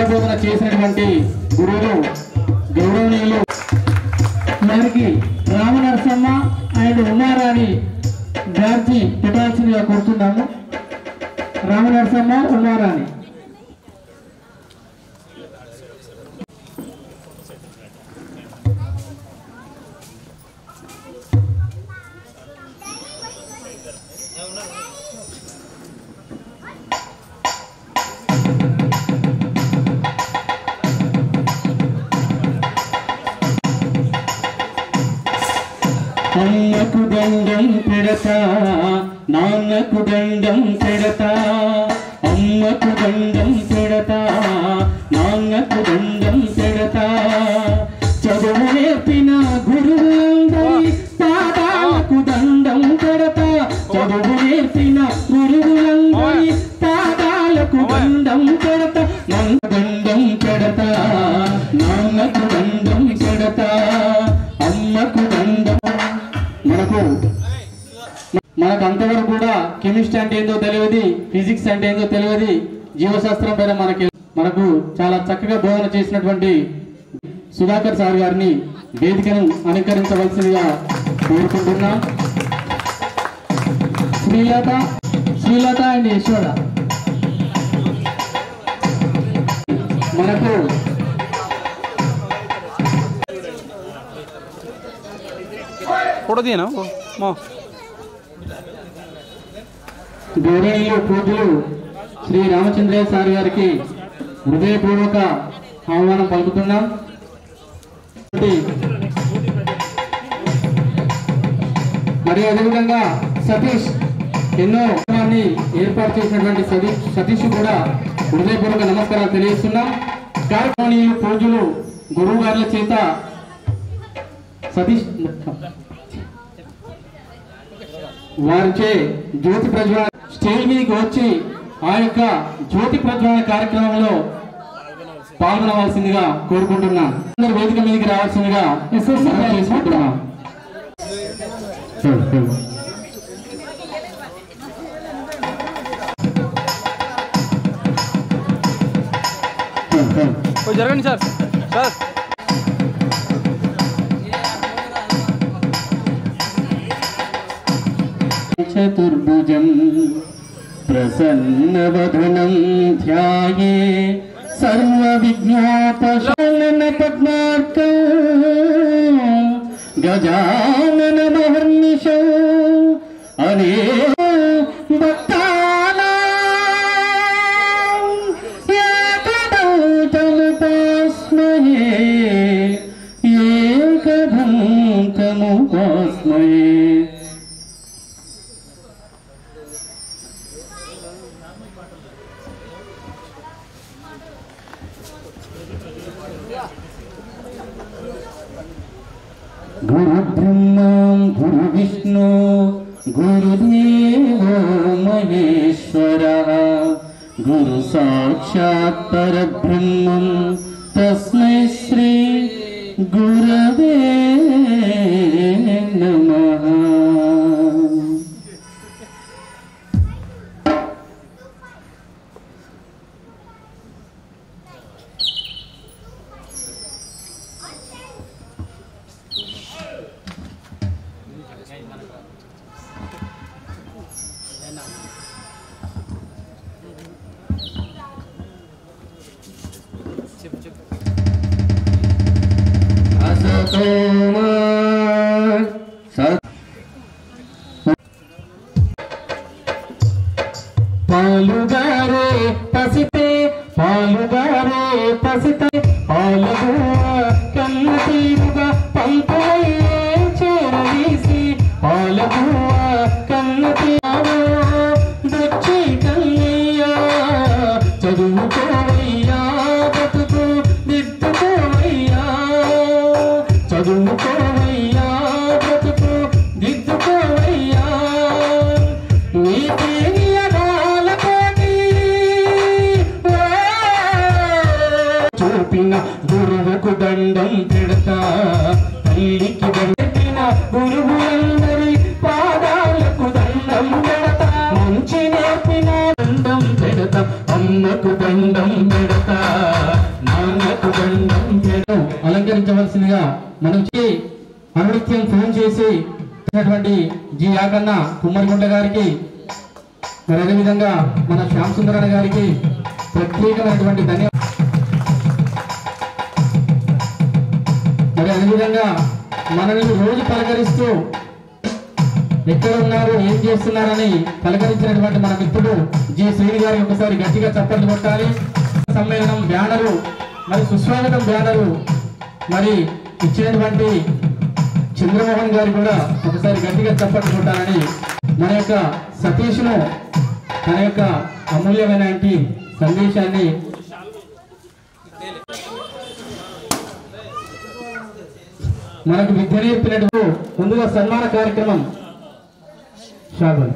విద్యాబోధన చేసినటువంటి గురువులు గౌరవనీయులు వారికి రామనరసమ్మ అండ్ ఉమారాణి బ్యాడ్జి పెట్టాల్సిందిగా కోరుతున్నాము రామనరసమ్మ ఉమారాణి అమ్మకు దండం పెడతా నాన్నకు దండం పెడతా అమ్మకు దండం పెడతా నాన్నకు దండం పెడతా చదువు నేర్పిన గురువులందరి పాదాలకు దండం పెడతా చదువు నేర్పిన గురువులందరి పాదాలకు దండం పెడతా నన్ను దండం పెడతా నాన్నకు దండం పెడతా అమ్మకు దండం మనకు మనకు అంతవరకు కూడా కెమిస్ట్రీ అంటే ఏందో తెలియదు ఫిజిక్స్ అంటే ఏందో తెలియదు జీవశాస్త్రం పైన మనకి మనకు చాలా చక్కగా బోధన చేసినటువంటి సుధాకర్ సార్ గారిని వేదికను అలంకరించవలసిందిగా కోరుకుంటున్నాం శ్రీలత శ్రీలత అండ్ యశోద మనకు फोटो दिए ना वो मो గౌరవనీయులు పూజలు శ్రీ రామచంద్రయ్య సార్ గారికి హృదయపూర్వక ఆహ్వానం పలుకుతున్నాం మరి అదేవిధంగా సతీష్ ఎన్నో కార్యక్రమాన్ని ఏర్పాటు చేసినటువంటి సతీష్ సతీష్ కూడా హృదయపూర్వక నమస్కారాలు తెలియజేస్తున్నాం కార్యక్రమీయులు పూజలు గురువు గారుల చేత సతీష్ వారిచే జ్యోతి ప్రజ్వలన స్టేజ్ మీదకి వచ్చి ఆ యొక్క జ్యోతి ప్రజ్వలన కార్యక్రమంలో పాల్గొనవలసిందిగా కోరుకుంటున్నాం అందరు వేదిక మీదకి రావాల్సిందిగా మనవి చేసుకుంటున్నాం वो जरगंడి సార్ సార్ చతుర్భుజం ప్రసన్నవదనం ధ్యాయే సర్వవిజ్ఞాపశాలన పద్మార్కం గజానన మహర్నిశం అనే భక్తానాం ఏకదంతముపాస్మయే ఏకదంతముపాస్మయే గురు బ్రహ్మ గురు విష్ణు గురుదేవో మహేశ్వర గురు సాక్షాత్ పరబ్రహ్మం తస్మై శ్రీ గురవే నమః అసతోమా సత్ పాలుగారే పసితే పాలుగారే పసితే పాలుగువ కన్న తీరుగా పంపలయ్యే చేరదీసి పాలుగువ కన్న తీరు దొచ్చి కన్నయ్యా చదువుకోవయ్యా బతుకు దిద్దుకోవయ్యా చదువుకోవయ్యా బ్రతుకు దిద్దుకోవయ్యా నీ తెలియనాలతోటి చూపిన గురువుకు దండం పెడతా తల్లికి పెట్టిన గురువులందరి పాదాలకు దండం పెడతా మంచి నేర్పిన దండం పెడతా అమ్మకు దండం పెడతా రావాల్సిందిగా మనం చే- అనునిత్యం ఫోన్ చేసి ఇచ్చినటువంటి జి యాకన్న కుమ్మరిగుంట గారికి మరి అదేవిధంగా మన శ్యామ్ సుందరన్న గారికి ప్రత్యేకమైనటువంటి ధన్యవాదాలు మరి అదేవిధంగా మనల్ని రోజు పలకరిస్తూ ఎక్కడ ఉన్నారు ఏం చేస్తున్నారని పలకరించినటువంటి మన మిత్రుడు జి శ్రీని గారి ఒకసారి గట్టిగా చప్పట్లు కొట్టాలి సమ్మేళనం బ్యానరు మరి సుస్వాగతం బ్యానరు మరి ఇచ్చినటువంటి చంద్రమోహన్ గారు కూడా ఒకసారి గట్టిగా చప్పట్లు కొట్టాలని మన యొక్క సతీష్ను తన యొక్క అమూల్యమైన సందేశాన్ని మనకు విద్య నేర్పినట్టు ముందుగా సన్మాన కార్యక్రమం షాగల్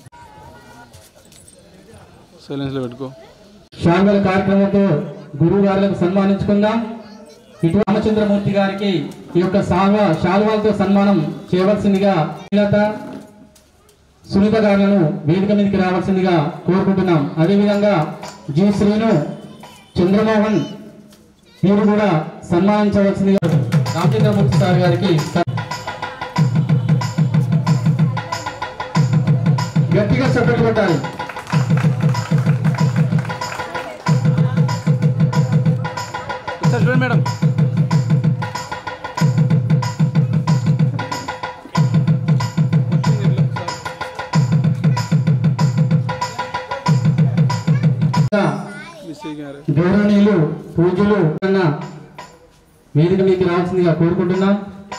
సైలెన్స్లో పెట్టుకో షాగల్ కార్యక్రమంతో గురువు గారులకు సన్మానించుకుందాం ఇటు రామచంద్రమూర్తి గారికి ఈ యొక్క సాల్వ శాల్వాలతో సన్మానం చేయవలసిందిగా శ్రీలత సునీత గారులను వేదిక మీదకి రావాల్సిందిగా కోరుకుంటున్నాం అదేవిధంగా జి శ్రీను చంద్రమోహన్ మీరు కూడా సన్మానించవలసిందిగా రామచంద్రమూర్తి సార్ గారికి స- గట్టిగా చప్పట్లు కొట్టాలి సార్ చూడండి మేడం మిస్ అయ్యారు గౌరవనీయులు పూజలు అన్న వేదిక మీకు రావాల్సిందిగా కోరుకుంటున్నాం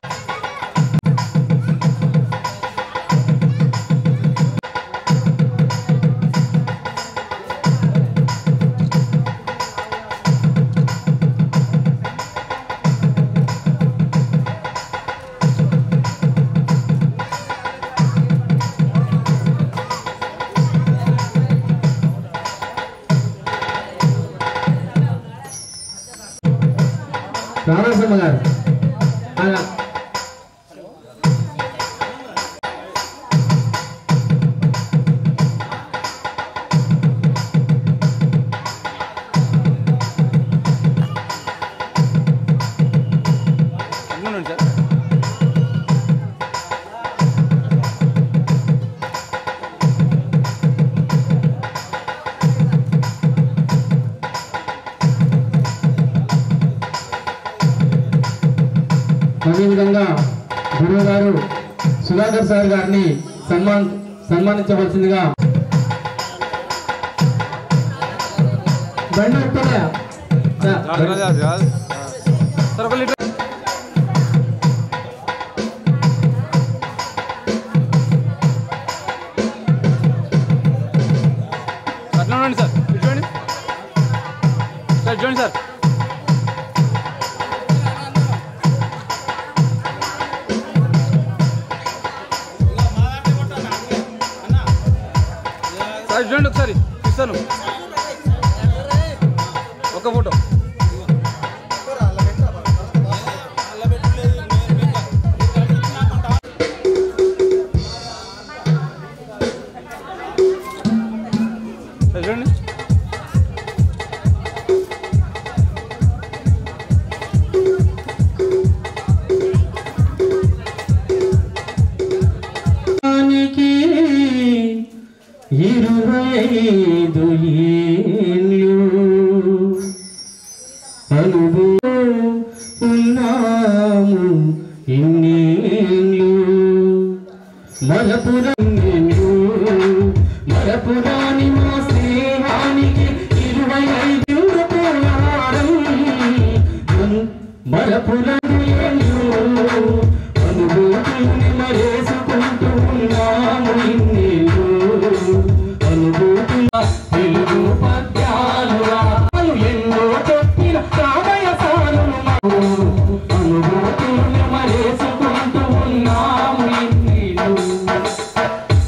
రామరసమ్మ గారు ఆయన ఉండండి సార్ అదేవిధంగా గురువు గారు సుధాకర్ సార్ గారిని సన్మాన్ సన్మానించవలసిందిగా బండి వస్తుందా? దా, రాదు, రాదు, రాదు, రాదు. సార్ ఒక లీటర్ అట్లా ఉండండి సార్ ఇటు చూడండి సార్ ఇటు చూడండి సార్ సార్ ఇటు చూడండి ఒకసారి ఇస్తాను ఒక ఫోటో సార్ చూడండి దానికి ఇరవై ఐదు ఏళ్ళు అనుభూ ఉన్నాము ఇన్నేళ్ళు మలపురన్నేళ్ళు మలపురాని మా స్నేహానికి ఇరవై ఐదు పోరాడం మలపురను ఏళ్ళు అనుభూతిని మరేసుకుంటూ ఉన్నాము ఇన్నేళ్ళు అనుభూతుల తెలుగు పద్యాలు రాలు ఎన్నో చెప్పిన కావయసాలు అనుభూతుల్ని మరేసుకుంటూ ఉన్నాము ఇన్నేళ్ళు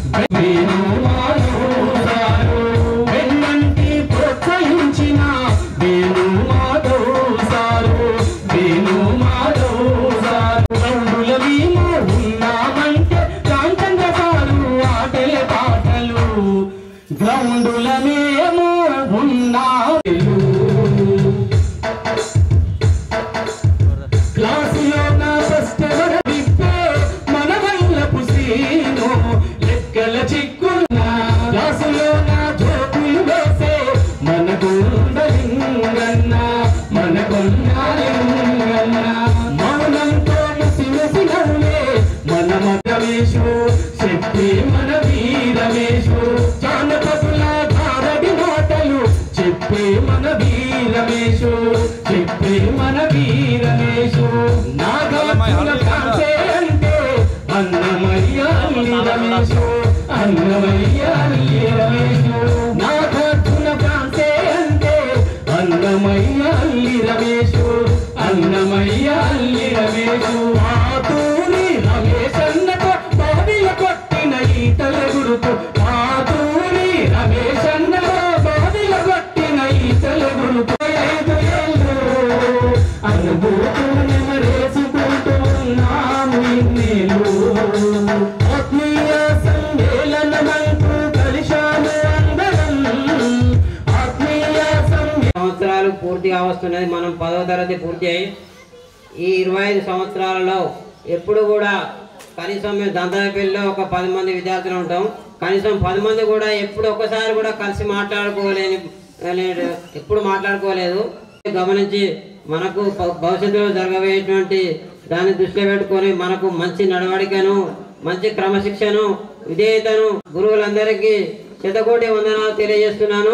ఘాటున కాసే అంటే అన్నమయ్య అల్లి రమేషు అన్నమయ్య అల్లి రమేషు నా ఘాటున కాసే అంటే అన్నమయ్య అల్లి రమేషు అన్నమయ్య అల్లి రమేషు ఆతూరి రమేష్ అన్నతో బావిల కొట్టిన ఈతల గురుతు ఆతూరి రమేష్ అన్నతో బావిల కొట్టిన ఈతల గురుతు ఐదు ఏళ్ళు అనుభూతులు నెమరేసుకుంటూ ఉన్నాము ఇన్నేళ్ళు ఆత్మీయ సమ్మేళనమంటూ కలిశాము అందరం ఆత్మీయ సమ్మేళనం సంవత్సరాలు పూర్తిగా వస్తున్నది మనం పదవ తరగతి పూర్తి అయ్యి ఈ ఇరవై ఐదు సంవత్సరాలలో ఎప్పుడు కూడా కనీసం మేము దంతపల్లిలో ఒక పది మంది విద్యార్థులు ఉంటాం కనీసం పది మంది కూడా ఎప్పుడు ఒక్కసారి కూడా కలిసి మాట్లాడుకోలేని అనే- ఎప్పుడు మాట్లాడుకోలేదు గమనించి మనకు భ- భవిష్యత్తులో జరగబోయేటువంటి దాన్ని దృష్టిలో పెట్టుకొని మనకు మంచి నడవడికను మంచి క్రమశిక్షను విధేయతను గురువులందరికీ శతకోటి వందనాలు తెలియజేస్తున్నాను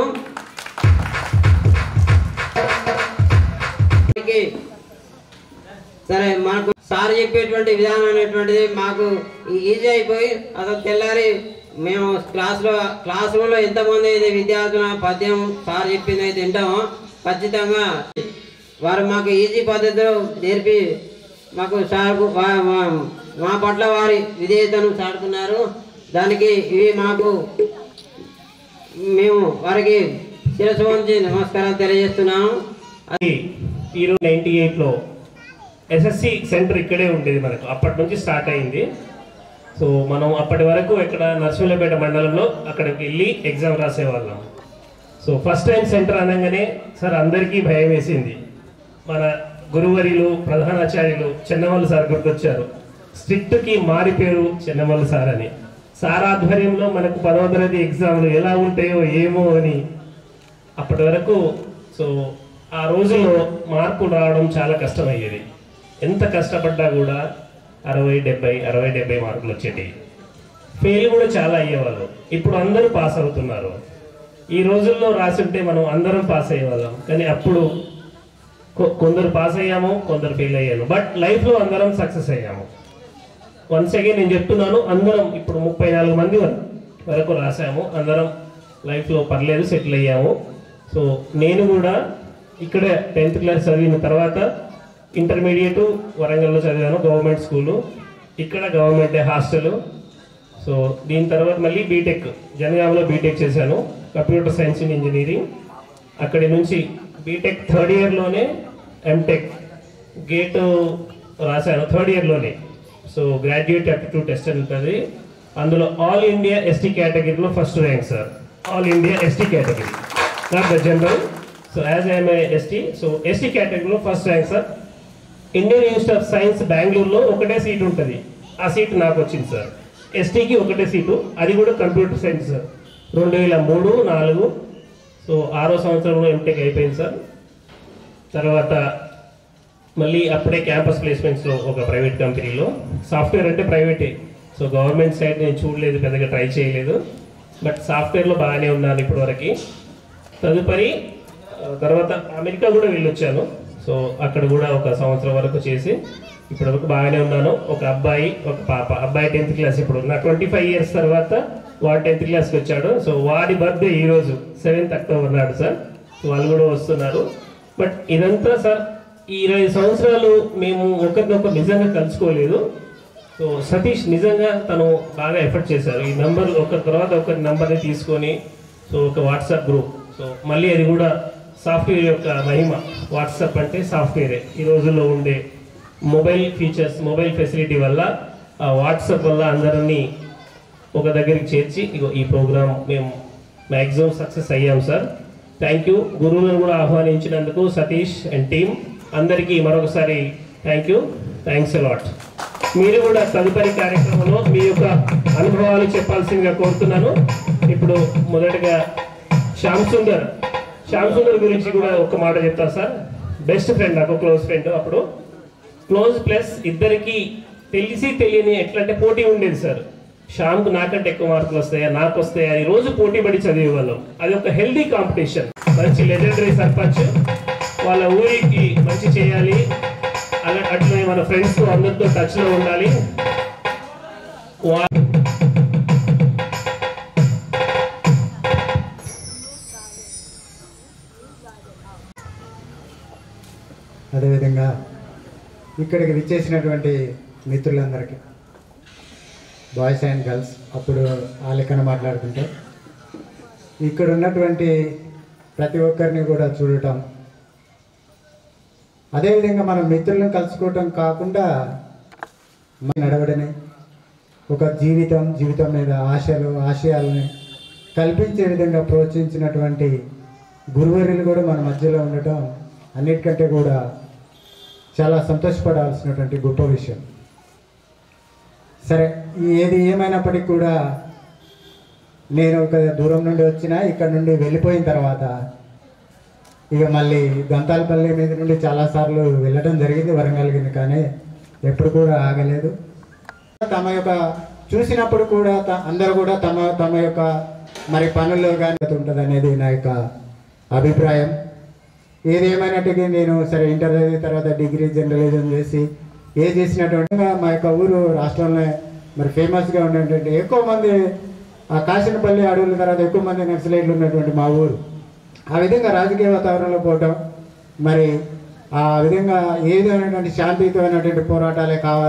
అందరికీ సరే మనకు సార్ చెప్పేటువంటి విధానం అనేటువంటిది మాకు ఈ- ఈజీ అయిపోయి అసలు తెల్లారి మేము క్లాస్లో క్లాస్ రూమ్లో ఎంతమంది అయితే విద్యార్థుల పద్యం సార్ చెప్పింది అయితే వింటామో ఖచ్చితంగా వారు మాకు ఈజీ పద్ధతిలో నేర్పి మాకు సార్ మా పట్ల వారి విధేయతను చాటుకున్నారు దానికి ఇవి మాకు మేము వారికి శిరస్సు వంచి నమస్కారాలు తెలియజేస్తున్నాము ఈరోజు నైంటీ ఎయిట్లో ఎస్ఎస్సి సెంటర్ ఇక్కడే ఉండేది మనకు అప్పటి నుంచి స్టార్ట్ అయింది సో మనం అప్పటి వరకు ఇక్కడ నర్సింహపేట మండలంలో అక్కడికి వెళ్ళి ఎగ్జామ్ రాసేవాళ్ళం సో ఫస్ట్ టైం సెంటర్ అనగానే సార్ అందరికీ భయం వేసింది మన గురువరిలు ప్రధానాచార్యులు చెన్నమల్లి సార్ గుర్తొచ్చారు స్ట్రిక్ట్కి మారిపోయారు చెన్నమల్లి సార్ అని సార్ ఆధ్వర్యంలో మనకు పదవ తరగతి ఎగ్జామ్లు ఎలా ఉంటాయో ఏమో అని అప్పటి వరకు సో ఆ రోజుల్లో మార్కులు రావడం చాలా కష్టమయ్యేది ఎంత కష్టపడ్డా కూడా అరవై డెబ్బై అరవై డెబ్బై మార్కులు వచ్చేటివి ఫెయిల్ కూడా చాలా అయ్యేవాళ్ళు ఇప్పుడు అందరూ పాస్ అవుతున్నారు ఈ రోజుల్లో రాసుంటే మనం అందరం పాస్ అయ్యేవాళ్ళం కానీ అప్పుడు కొ- కొందరు పాస్ అయ్యాము కొందరు ఫెయిల్ అయ్యాము బట్ లైఫ్లో అందరం సక్సెస్ అయ్యాము వన్స్ అగైన్ నేను చెప్తున్నాను అందరం ఇప్పుడు ముప్పై నాలుగు మంది వర- వరకు రాసాము అందరం లైఫ్లో పర్లేదు సెటిల్ అయ్యాము సో నేను కూడా ఇక్కడే టెన్త్ క్లాస్ చదివిన తర్వాత ఇంటర్మీడియట్ వరంగల్లో చదివాను గవర్నమెంట్ స్కూలు ఇక్కడ గవర్నమెంట్ హాస్టల్ సో దీని తర్వాత మళ్ళీ బీటెక్ జనగామలో బీటెక్ చేశాను కంప్యూటర్ సైన్స్ అండ్ ఇంజనీరింగ్ అక్కడి నుంచి బీటెక్ థర్డ్ ఇయర్లోనే ఎంటెక్ గేట్ రాశాను థర్డ్ ఇయర్లోనే సో గ్రాడ్యుయేట్ అప్టిట్యూడ్ టెస్ట్ అని ఉంటుంది అందులో ఆల్ ఇండియా ఎస్టీ కేటగిరీలో first rank sir all India ST category not the general so as I'm ST so ST కేటగిరీలో first rank sir Indian Institute of Science బెంగళూరులో ఒకటే seat ఉంటుంది ఆ seat నాకు వచ్చింది సార్ ఎస్టీకి ఒకటే సీటు అది కూడా కంప్యూటర్ సైన్స్ సార్ రెండు వేల మూడు నాలుగు సో ఆరో సంవత్సరంలో ఎంటెక్ అయిపోయింది సార్ తర్వాత మళ్ళీ అప్పుడే క్యాంపస్ ప్లేస్మెంట్స్లో ఒక ప్రైవేట్ కంపెనీలో సాఫ్ట్వేర్ అంటే ప్రైవేటే సో గవర్నమెంట్ సైడ్ నేను చూడలేదు పెద్దగా ట్రై చేయలేదు బట్ సాఫ్ట్వేర్లో బాగానే ఉన్నాను ఇప్పటివరకు తదుపరి ఆ, తర్వాత అమెరికా కూడా వెళ్ళొచ్చాను సో అక్కడ కూడా ఒక సంవత్సరం వరకు చేసి ఇప్పటివరకు బాగానే ఉన్నాను ఒక అబ్బాయి ఒక పాప అబ్బాయి టెన్త్ క్లాస్ ఇప్పుడు నా ట్వంటీ ఫైవ్ ఇయర్స్ తర్వాత వాడు టెన్త్ క్లాస్కి వచ్చాడు సో వాడి బర్త్డే ఈరోజు సెవెంత్ అక్టోబర్ నాడు సార్ సో వాళ్ళు కూడా వస్తున్నారు బట్ ఇదంతా సార్ ఈ ఇరవై సంవత్సరాలు మేము ఒకరినొకరు నిజంగా కలుసుకోలేదు సో సతీష్ నిజంగా తను బాగా ఎఫర్ట్ చేశారు ఈ నంబర్ ఒకరి తర్వాత ఒకరి నంబర్ని తీసుకొని సో ఒక వాట్సాప్ గ్రూప్ సో మళ్ళీ అది కూడా సాఫ్ట్వేర్ యొక్క మహిమ వాట్సాప్ అంటే సాఫ్ట్వేరే ఈ రోజుల్లో ఉండే మొబైల్ ఫీచర్స్ మొబైల్ ఫెసిలిటీ వల్ల ఆ వాట్సాప్ వల్ల అందరినీ ఒక దగ్గరికి చేర్చి ఇగో ఈ ప్రోగ్రామ్ మేము మ్యాక్సిమం సక్సెస్ అయ్యాం సార్ థ్యాంక్ యూ గురువులను కూడా ఆహ్వానించినందుకు సతీష్ అండ్ టీమ్ అందరికీ మరొకసారి థ్యాంక్ యూ థ్యాంక్స్ అలాట్ మీరు కూడా తదుపరి కార్యక్రమంలో మీ యొక్క అనుభవాలు చెప్పాల్సిందిగా కోరుతున్నాను ఇప్పుడు మొదటగా శ్యామ్ సుందర్ శ్యామ్ సుందర్ గురించి కూడా ఒక మాట చెప్తా సార్ బెస్ట్ ఫ్రెండ్ నాకు క్లోజ్ ఫ్రెండ్ అప్పుడు క్లోజ్ ప్లస్ ఇద్దరికి తెలిసి తెలియని ఎట్లా అంటే పోటీ ఉండేది సార్ శ్యామ్కు నాకంటే ఎక్కువ మార్కులు వస్తాయా నాకు వస్తాయా అని రోజు పోటీ పడి చదివేవాళ్ళం అది ఒక హెల్దీ కాంపిటీషన్ మంచి లెజెండరీ సర్పంచ్ వాళ్ళ ఊరికి మంచి చేయాలి అలా అట్లనే మన ఫ్రెండ్స్ అందరితో టచ్లో ఉండాలి వా- అదేవిధంగా ఇక్కడికి విచ్చేసినటువంటి మిత్రులందరికీ బాయ్స్ అండ్ గర్ల్స్ అప్పుడు ఆ లెక్కన మాట్లాడుతుంటే ఇక్కడ ఉన్నటువంటి ప్రతి ఒక్కరిని కూడా చూడటం అదేవిధంగా మన మిత్రులను కలుసుకోవటం కాకుండా మన నడవడని ఒక జీవితం జీవితం మీద ఆశలు ఆశయాలని కల్పించే విధంగా ప్రోత్సహించినటువంటి గురువర్యులు కూడా మన మధ్యలో ఉండటం అన్నిటికంటే కూడా చాలా సంతోషపడాల్సినటువంటి గొప్ప విషయం సరే ఈ ఏది ఏమైనప్పటికీ కూడా నేను ఒక దూరం నుండి వచ్చిన ఇక్కడ నుండి వెళ్ళిపోయిన తర్వాత ఇక మళ్ళీ గంతాలపల్లి మీద నుండి చాలాసార్లు వెళ్ళడం జరిగింది వరంగల్గింది కానీ ఎప్పుడు కూడా ఆగలేదు తమ యొక్క చూసినప్పుడు కూడా త- అందరూ కూడా తమ తమ యొక్క మరి పనుల్లో కానీ ఉంటుంది అనేది నా యొక్క అభిప్రాయం ఏది ఏమైనట్టుగా నేను సరే ఇంటర్ చదివిన తర్వాత డిగ్రీ జర్నలిజం చేసి ఏ చేసినటువంటి మా యొక్క ఊరు రాష్ట్రంలో మరి ఫేమస్గా ఉన్నటువంటి ఎక్కువ మంది ఆ కాశీనపల్లి అడవుల తర్వాత ఎక్కువ మంది నక్సలైట్లు ఉన్నటువంటి మా ఊరు ఆ విధంగా రాజకీయ వాతావరణంలో పోవటం మరి ఆ విధంగా ఏదైనటువంటి శాంతియుతమైనటువంటి పోరాటాలే కావాలి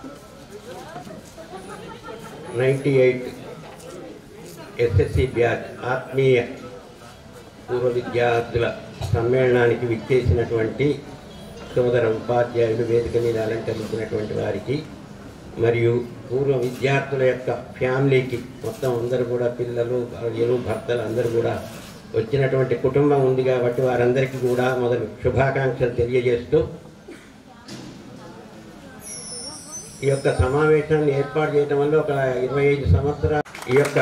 నైంటీ ఎయిట్ ఎస్ఎస్సి బ్యాచ్ ఆత్మీయ పూర్వ విద్యార్థుల సమ్మేళనానికి విచ్చేసినటువంటి సోదర ఉపాధ్యాయులు వేదిక మీద అలంకరించినటువంటి వారికి మరియు పూర్వ విద్యార్థుల యొక్క ఫ్యామిలీకి మొత్తం అందరూ కూడా పిల్లలు భార్యలు భర్తలు అందరూ కూడా వచ్చినటువంటి కుటుంబం ఉంది కాబట్టి వారందరికీ కూడా మొదలు శుభాకాంక్షలు తెలియజేస్తూ ఈ యొక్క సమావేశాన్ని ఏర్పాటు చేయడం వల్ల ఒక ఇరవై ఐదు సంవత్సరాలు ఈ యొక్క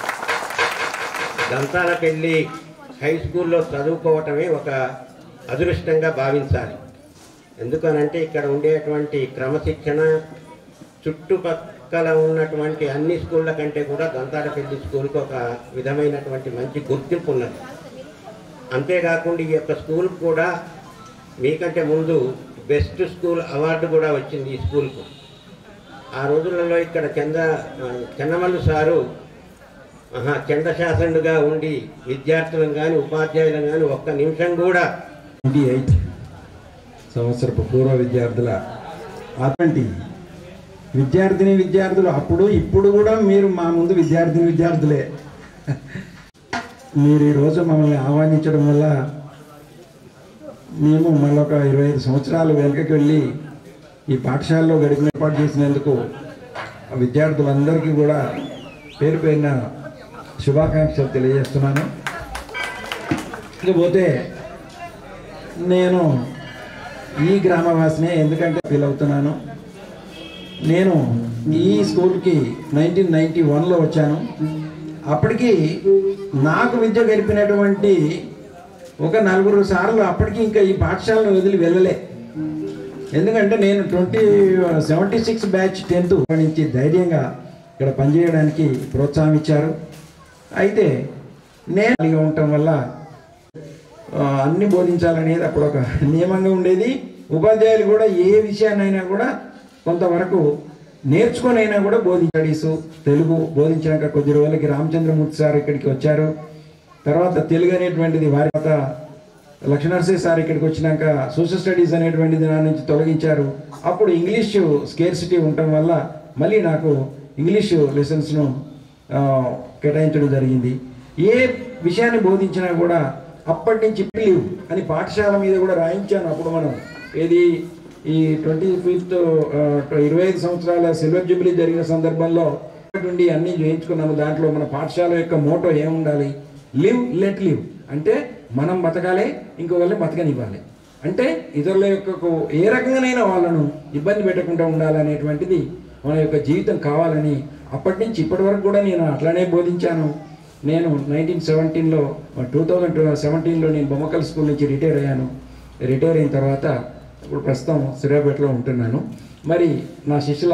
దంతాలకెళ్ళి హై స్కూల్లో చదువుకోవటమే ఒక అదృష్టంగా భావించాలి ఎందుకనంటే ఇక్కడ ఉండేటువంటి క్రమశిక్షణ చుట్టుపక్కల ఉన్నటువంటి అన్ని స్కూళ్ళ కంటే కూడా దంతాలపల్లి స్కూల్కి ఒక విధమైనటువంటి మంచి గుర్తింపు ఉన్నది అంతేకాకుండా ఈ యొక్క స్కూల్ కూడా మీకంటే ముందు బెస్ట్ స్కూల్ అవార్డు కూడా వచ్చింది ఈ స్కూల్కు ఆ రోజులలో ఇక్కడ చంద చెన్నమల్లు సారు ఆహా, చండశాసనుడుగా ఉండి విద్యార్థులను కానీ ఉపాధ్యాయులను కానీ ఒక్క నిమిషం కూడా ట్వంటీ ఎయిట్ సంవత్సరపు పూర్వ విద్యార్థుల అటువంటి విద్యార్థిని విద్యార్థులు అప్పుడు ఇప్పుడు కూడా మీరు మా ముందు విద్యార్థిని విద్యార్థులే మీరు ఈరోజు మమ్మల్ని ఆహ్వానించడం వల్ల మేము మళ్ళీ ఒక ఇరవై ఐదు సంవత్సరాలు వెనకకి వెళ్ళి ఈ పాఠశాలలో గడిపిన ఏర్పాటు చేసినందుకు ఆ విద్యార్థులందరికీ కూడా పేరు పేరున శుభాకాంక్షలు తెలియజేస్తున్నాను ఇకపోతే నేను ఈ గ్రామవాసినే ఎందుకంటే ఫీల్ అవుతున్నాను నేను ఈ స్కూల్కి నైన్టీన్ నైంటీ వన్లో వచ్చాను అప్పటికి నాకు విద్య గడిపినటువంటి ఒక నలుగురు సార్లు అప్పటికి ఇంకా ఈ పాఠశాలను వదిలి వెళ్ళలే ఎందుకంటే నేను twenty seventy six batch tenth నుంచి ధైర్యంగా ఇక్కడ పనిచేయడానికి ప్రోత్సాహం ఇచ్చారు అయితే నేను ఖాళీగా ఉండటం వల్ల ఆ, అన్ని బోధించాలనేది అప్పుడు ఒక నియమంగా ఉండేది ఉపాధ్యాయులు కూడా ఏ విషయాన్నైనా కూడా కొంతవరకు నేర్చుకొనైనా కూడా బోధించాడీసు తెలుగు బోధించినాక కొద్ది రోజులకి రామచంద్రమూర్తి సార్ ఇక్కడికి వచ్చారు తర్వాత తెలుగు అనేటువంటిది వారి తర్వాత లక్ష్మణర్సే సార్ ఇక్కడికి వచ్చినాక సోషల్ స్టడీస్ అనేటువంటిది నా నుంచి తొలగించారు అప్పుడు ఇంగ్లీష్ స్కేర్సిటీ ఉండటం వల్ల మళ్ళీ నాకు ఇంగ్లీష్ లెసన్స్ను ఆ, కేటాయించడం జరిగింది ఏ విషయాన్ని బోధించినా కూడా అప్పటి నుంచి లీవ్ అని పాఠశాల మీద కూడా రాయించాను అప్పుడు మనం ఏది ఈ ట్వంటీ ఫిఫ్త్ ఇరవై ఐదు సంవత్సరాల సిల్వర్ జూబిలీ జరిగిన సందర్భంలో నుండి అన్నీ చేయించుకున్నాము దాంట్లో మన పాఠశాల యొక్క మోటో ఏముండాలి లివ్ లెట్ లివ్ అంటే మనం బతకాలి ఇంకొకరిని బతకనివ్వాలి అంటే ఇతరుల యొక్క ఏ రకంగానైనా వాళ్ళను ఇబ్బంది పెట్టకుండా ఉండాలనేటువంటిది మన యొక్క జీవితం కావాలని అప్పటి నుంచి ఇప్పటి వరకు కూడా నేను అట్లానే బోధించాను నేను నైన్టీన్ సెవెంటీన్లో టూ థౌజండ్ సెవెంటీన్లో నేను బొమ్మకల్ స్కూల్ నుంచి రిటైర్ అయ్యాను రిటైర్ అయిన తర్వాత ఇప్పుడు ప్రస్తుతం సిరాపేటలో ఉంటున్నాను మరి నా శిష్యుల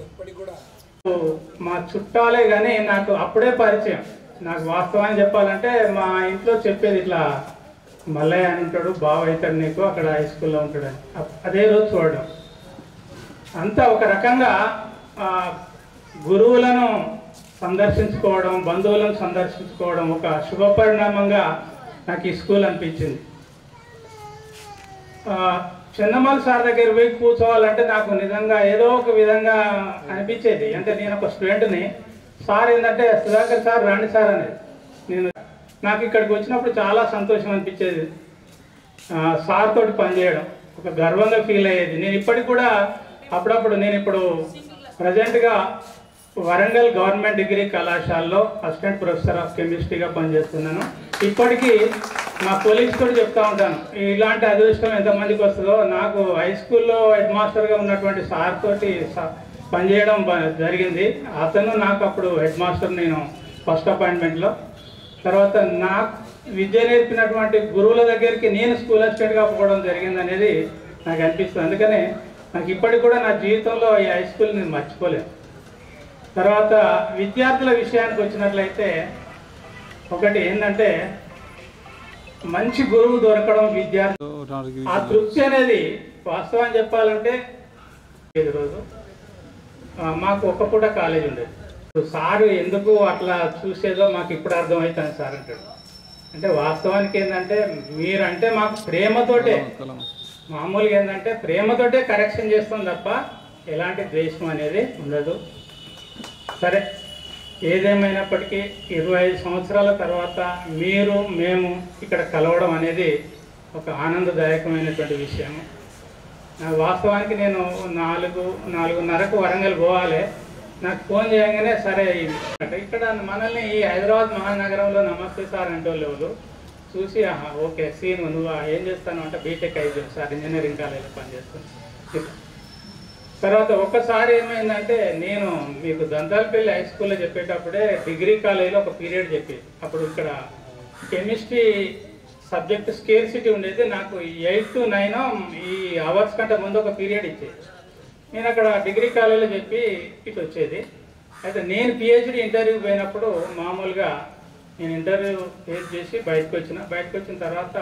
మా చుట్టాలే కానీ నాకు అప్పుడే పరిచయం నాకు వాస్తవాన్ని చెప్పాలంటే మా ఇంట్లో చెప్పేది ఇట్లా మల్లయ్య అని ఉంటాడు బావ అవుతాడు నీకు అక్కడ హై స్కూల్లో ఉంటాడు అని అప్- అదే రోజు చూడడం అంతా ఒక రకంగా ఆ, గురువులను సందర్శించుకోవడం బంధువులను సందర్శించుకోవడం ఒక శుభ పరిణామంగా నాకు ఈ స్కూల్ అనిపించింది ఆ, చిన్నమల్ సార్ దగ్గర పోయి కూర్చోవాలంటే నాకు నిజంగా ఏదో ఒక విధంగా అనిపించేది అంటే నేను ఒక స్టూడెంట్ని సార్ ఏంటంటే సుధాకర్ సార్ రండి సార్ అనేది నేను నాకు ఇక్కడికి వచ్చినప్పుడు చాలా సంతోషం అనిపించేది ఆ, సార్ తోటి పనిచేయడం ఒక గర్వంగా ఫీల్ అయ్యేది నేను ఇప్పటికి కూడా అప్పుడప్పుడు నేను ఇప్పుడు ప్రజెంట్గా వరంగల్ గవర్నమెంట్ డిగ్రీ కళాశాలలో అసిస్టెంట్ ప్రొఫెసర్ ఆఫ్ కెమిస్ట్రీగా పనిచేస్తున్నాను ఇప్పటికీ మా కొలీగ్స్ తోటి చెప్తా ఉంటాను ఇలాంటి అదృష్టం ఎంతమందికి వస్తుందో నాకు హై స్కూల్లో హెడ్ మాస్టర్గా ఉన్నటువంటి సార్ తోటి స- పనిచేయడం బ- జరిగింది అతను నాకు అప్పుడు హెడ్ మాస్టర్ నేను ఫస్ట్ అపాయింట్మెంట్లో తర్వాత నా విద్య నేర్పినటువంటి గురువుల దగ్గరికి నేను స్కూల్ అసిస్టెంట్గా పోవడం జరిగింది అనేది నాకు అనిపిస్తుంది అందుకనే నాకు ఇప్పటికి కూడా నా జీవితంలో ఈ హై స్కూల్ నేను మర్చిపోలేను తర్వాత విద్యార్థుల విషయానికి వచ్చినట్లయితే ఒకటి ఏంటంటే మంచి గురువు దొరకడం విద్యార్థి ఆ తృప్తి అనేది వాస్తవం చెప్పాలంటే ఈ రోజు ఆ, మాకు ఒక్క పూట కాలేజ్ ఉండేది ఇప్పుడు సారు ఎందుకు అట్లా చూసేదో మాకు ఇప్పుడు అర్థమవుతుంది సార్ అంటాడు అంటే వాస్తవానికి ఏంటంటే మీరంటే మాకు ప్రేమతోటే మామూలుగా ఏంటంటే ప్రేమతోటే కరెక్షన్ చేస్తాం తప్ప ఎలాంటి ద్వేషం అనేది ఉండదు సరే ఏదేమైనప్పటికీ ఇరవై ఐదు సంవత్సరాల తర్వాత మీరు మేము ఇక్కడ కలవడం అనేది ఒక ఆనందదాయకమైనటువంటి విషయం నాకు వాస్తవానికి నేను నాలుగు నాలుగున్నరకు వరంగల్ పోవాలి నాకు ఫోన్ చేయగానే సరే ఇది అంటే ఇక్కడ మనల్ని ఈ హైదరాబాద్ మహానగరంలో నమస్తే సార్ అంటే వాళ్ళు ఎవరు చూసి ఆహా ఓకే సీన్ నువ్వు ఏం చేస్తాను అంటే బీటెక్ అయిపోయింది సార్ ఇంజనీరింగ్ కాలేజీలో పనిచేస్తాను ఇట్లా. తర్వాత ఒక్కసారి ఏమైందంటే నేను మీకు దంతాలపల్లి హై స్కూల్లో చెప్పేటప్పుడే డిగ్రీ కాలేజీలో ఒక పీరియడ్ చెప్పేది అప్పుడు ఇక్కడ కెమిస్ట్రీ సబ్జెక్ట్ స్కేర్ సిటీ ఉండేది నాకు ఎయిట్ టు నైన్ ఈ అవర్స్ కంటే ముందు ఒక పీరియడ్ ఇచ్చేది నేను అక్కడ డిగ్రీ కాలేజీలో చెప్పి ఇటు వచ్చేది అయితే నేను పిహెచ్డి ఇంటర్వ్యూ పోయినప్పుడు మామూలుగా నేను ఇంటర్వ్యూ ఫేస్ చేసి బయటకు వచ్చిన బయటకు వచ్చిన తర్వాత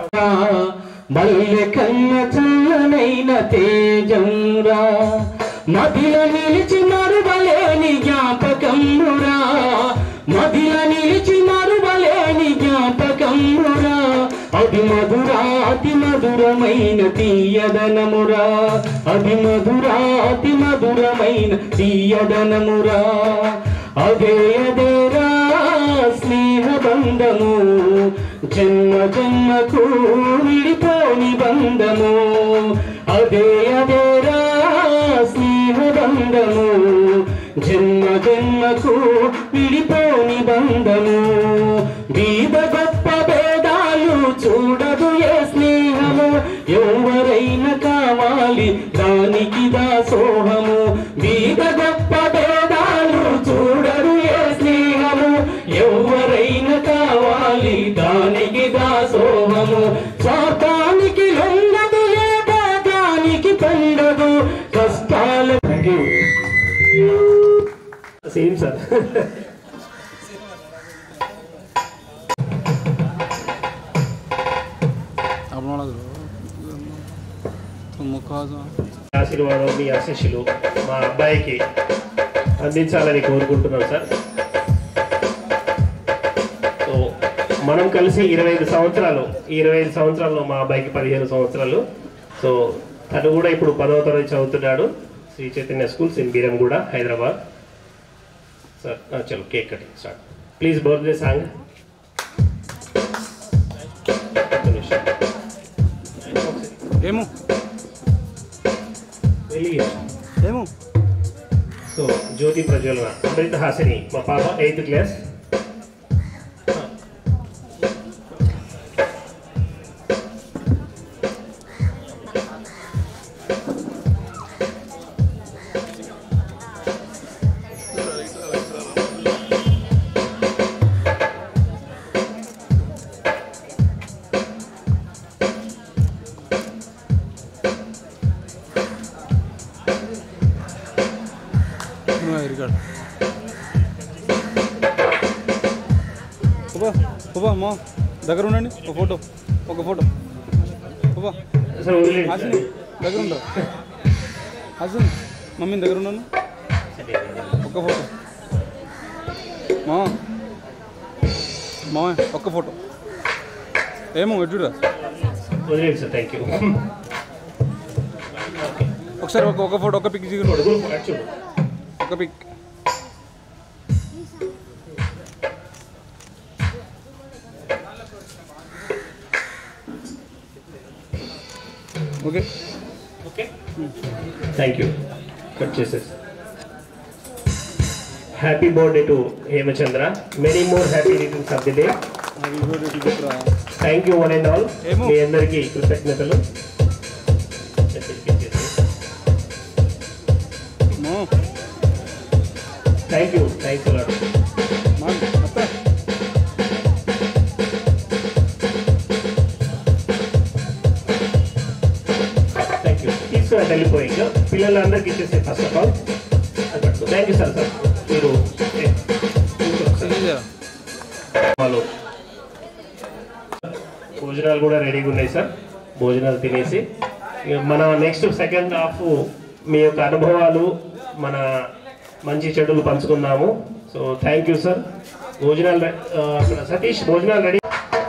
బల్లె కన్న చల్లనైన తేజంరా మదిల నిలిచి మరువలేని జ్ఞాపకమురా మదిల నిలిచి మరువలేని జ్ఞాపకమురా అది మధురాతి మధురమైన తీయదనమురా అది మధురాతి మధురమైన తీయదనమురా అదే అదేరా స్నేహ బంధము జన్మ జన్మకు విడిపోని బంధము అదే అదేరా స్నేహ బంధము జన్మ జన్మకు విడిపోని బంధము బీద గొప్ప భేదాలు చూడదు ఏ స్నేహము ఎవరైనా కావాలి దానికి దాసోహము బీద గొప్ప భేదాలు చూడదు ఏ స్నేహము ఎవరైనా కావాలి దానికి దాసోహము స్వార్థానికి లొంగదు ఏ భాగానికి పండదు కష్టాల సేమ్ సార్ ఆశీర్వాదం మీ ఆశీస్సులు మా అబ్బాయికి అందించాలని కోరుకుంటున్నాం సార్ సో మనం కలిసి ఇరవై ఐదు సంవత్సరాలు ఈ ఇరవై ఐదు సంవత్సరాల్లో మా అబ్బాయికి పదిహేను సంవత్సరాలు సో తను కూడా ఇప్పుడు పదవ తరగతి చదువుతున్నాడు Sri Chaitanya schools in Beeramguda Hyderabad sir ఆ, చలో cake cutting start please birthday song ఏమో వెలిగి ఏమో సో జ్యోతి ప్రజ్వలన అమృత హాసిని మా పాప ఎయిత్ క్లాస్ రికార్డ్ బాబా బాబా మా దగ్గర ఉండండి ఒక ఫోటో ఒక ఫోటో బాబా సార్ వదిలేండి హాసిని దగ్గర ఉండవు హాసిని మమ్మీ దగ్గర ఉన్నాను ఒక్క ఫోటో మా మా ఒక్క ఫోటో ఏమో ఎడ్డురా వదిలేదు సార్ థ్యాంక్ యూ ఒకసారి ఒక ఒక ఫోటో ఒక పిక్ దిగును చూడు ఒక pic okay okay thank you cut చేసేసి happy birthday to Hemachandra many more happy returns of the day thank you one and all మీ అందరికీ కృతజ్ఞతలు thank you thanks a lot thank you తీసుకుని వెళ్ళిపోయి ఇంకా పిల్లలందరికీ ఇచ్చేసే first of all thank you sir sir మీరు ఏ, కూర్చోండి సార్. వాళ్ళు భోజనాలు కూడా రెడీగా ఉన్నాయి సార్ భోజనాలు తినేసి ఇక మన నెక్స్ట్ సెకండ్ హాఫ్ మీ యొక్క అనుభవాలు మన మంచి చెడులు పంచుకుందాము సో థ్యాంక్ యూ సార్ భోజనాలు రె- ఆ, మన సతీష్ భోజనాలు రెడీ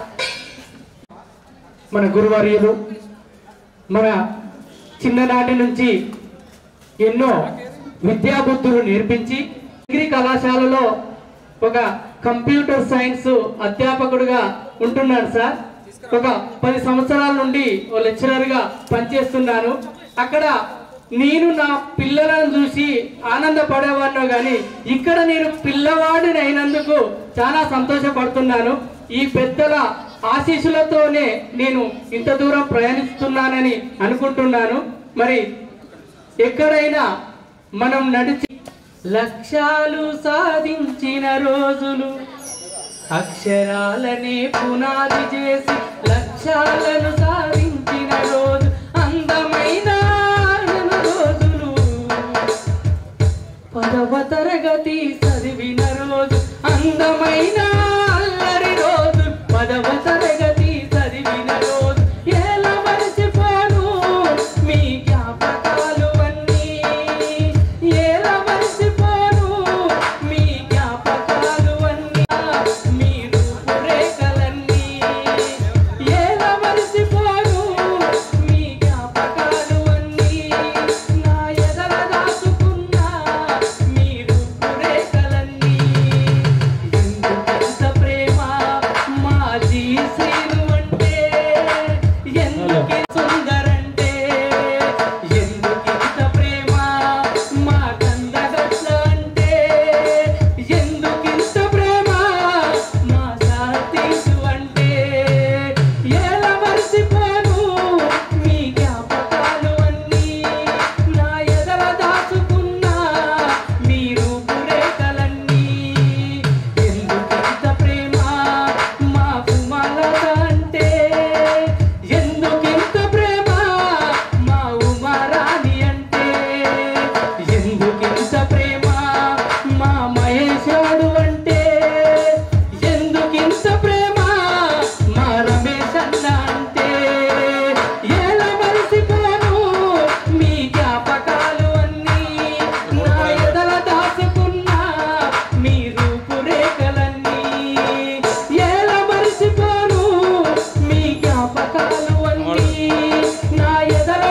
మన గురువర్యులు మన చిన్ననాటి నుంచి ఎన్నో విద్యాబుద్ధులు నేర్పించి డిగ్రీ కళాశాలలో ఒక కంప్యూటర్ సైన్స్ అధ్యాపకుడుగా ఉంటున్నాను సార్ ఒక పది సంవత్సరాల నుండి ఓ లెక్చరర్గా పనిచేస్తున్నాను అక్కడ నేను నా పిల్లలను చూసి ఆనందపడేవాడినో కానీ ఇక్కడ నేను పిల్లవాడిని అయినందుకు చాలా సంతోషపడుతున్నాను ఈ పెద్దల ఆశీస్సులతోనే నేను ఇంత దూరం ప్రయాణిస్తున్నానని అనుకుంటున్నాను మరి ఎక్కడైనా మనం నడిచి లక్ష్యాలు సాధించిన రోజులు అక్షరాలనే పునాది చేసి లక్ష్యాలను సాధించిన రోజు అందమైన రోజులు పదవ తరగతి చదివిన రోజు అందమైన అల్లరి రోజు పదవ తరగతి చదివిన రోజు ఎలా మరిచిపోను మీ జ్ఞాపకాలు అన్నీ ఎలా మరిచిపోను మీ జ్ఞాపకాలు అన్నీ మీ రూపురేఖలన్నీ ఎలా మరిచిపోను మీ జ్ఞాపకాలు అన్నీ నా ఎదల దాచుకున్న మీ రూపురేఖలన్నీ ఎందుకింత ప్రేమ మా జీశ్రీను అంటే ఎందుకి సుందరంటే ఎందుకింత ప్రేమ మా కందగట్ల అంటే ఎందుకింత ప్రేమ మా సాతీసు అంటే ఎలా మర్చిపోను మీ జ్ఞాపకాలు అన్నీ నా ఎదల దాచుకున్న మీ రూపురేఖలన్నీ ఎందుకింత ప్రేమ మా కుమారత అంటే ఎందుకింత ప్రేమ మా ఉమారాణి అంటే ఎందుకింత ప్రేమ మా మహేశోడు అంటే ఎందుకింత ప్రేమ మా రమేష్ అన్న అంటే ఎలా మరిసిపోను మీ జ్ఞాపకాలు అన్నీ నా ఎదల దాచుకున్న మీ రూపురేఖలన్నీ ఎలా మరిసిపోను మీ జ్ఞాపకాలు అన్నీ నా ఎదల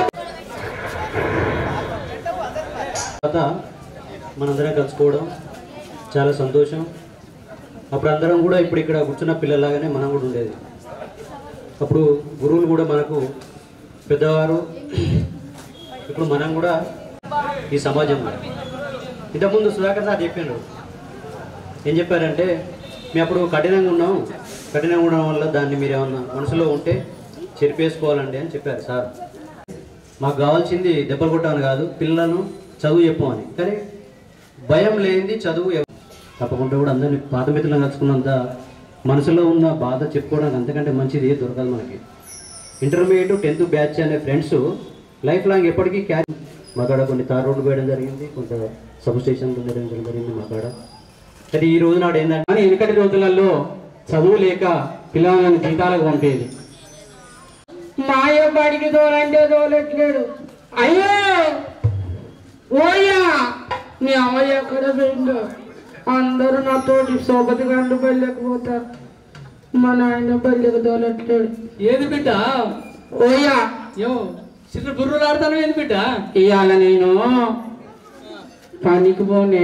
తర్వాత మనందరం కలుసుకోవడం చాలా సంతోషం అప్పుడు అందరం కూడా ఇప్పుడు ఇక్కడ కూర్చున్న పిల్లలాగానే మనం కూడా ఉండేది అప్పుడు గురువులు కూడా మనకు పెద్దవారు ఇప్పుడు మనం కూడా ఈ సమాజంలో ఇంతకుముందు సుధాకర్ సార్ చెప్పిండ్రు ఏం చెప్పారంటే మేము అప్పుడు కఠినంగా ఉన్నాం కఠినంగా ఉండడం వల్ల దాన్ని మీరు ఏమన్నా మనసులో ఉంటే చెరిపేసుకోవాలండి అని చెప్పారు సార్ మాకు కావాల్సింది దెబ్బలు కొట్టాను కాదు పిల్లలను చదువు చెప్పమని కానీ భయం లేనిది చదువు ఎవ- తప్పకుండా కూడా అందరినీ పాత మిత్రులను కలుసుకున్నంత మనసులో ఉన్న బాధ చెప్పుకోవడానికి అంతకంటే మంచిది ఏది దొరకదు మనకి ఇంటర్మీడియట్ టెన్త్ బ్యాచ్ అనే ఫ్రెండ్స్ లైఫ్ లాంగ్ ఎప్పటికీ క్యాచ్ మా కాడ కొన్ని తార్ రోడ్లు వేయడం జరిగింది కొంత సబ్ స్టేషన్లు నిర్వహించడం జరిగింది మా కాడ అది ఈ రోజు నాడు ఏంటంటే కానీ వెనుకటి రోజులలో చదువు లేక పిల్లలను జీతాలకు పంపేది మాయ బడికి తోలంటే తోలట్లేడు అయ్యో ఓయ్యా నీ అమ్మాయి ఎక్కడ పోయిందో అందరూ నాతోటి సోపతి గండు బయలేకపోతారు మా నాయన బయలుకు తోలట్లేడు ఏది బిడ్డ ఓయ్యా యో చిన్న బుర్రలు ఆడతాను ఏంది బిడ్డ ఇవాళ నేను పనికి పోనే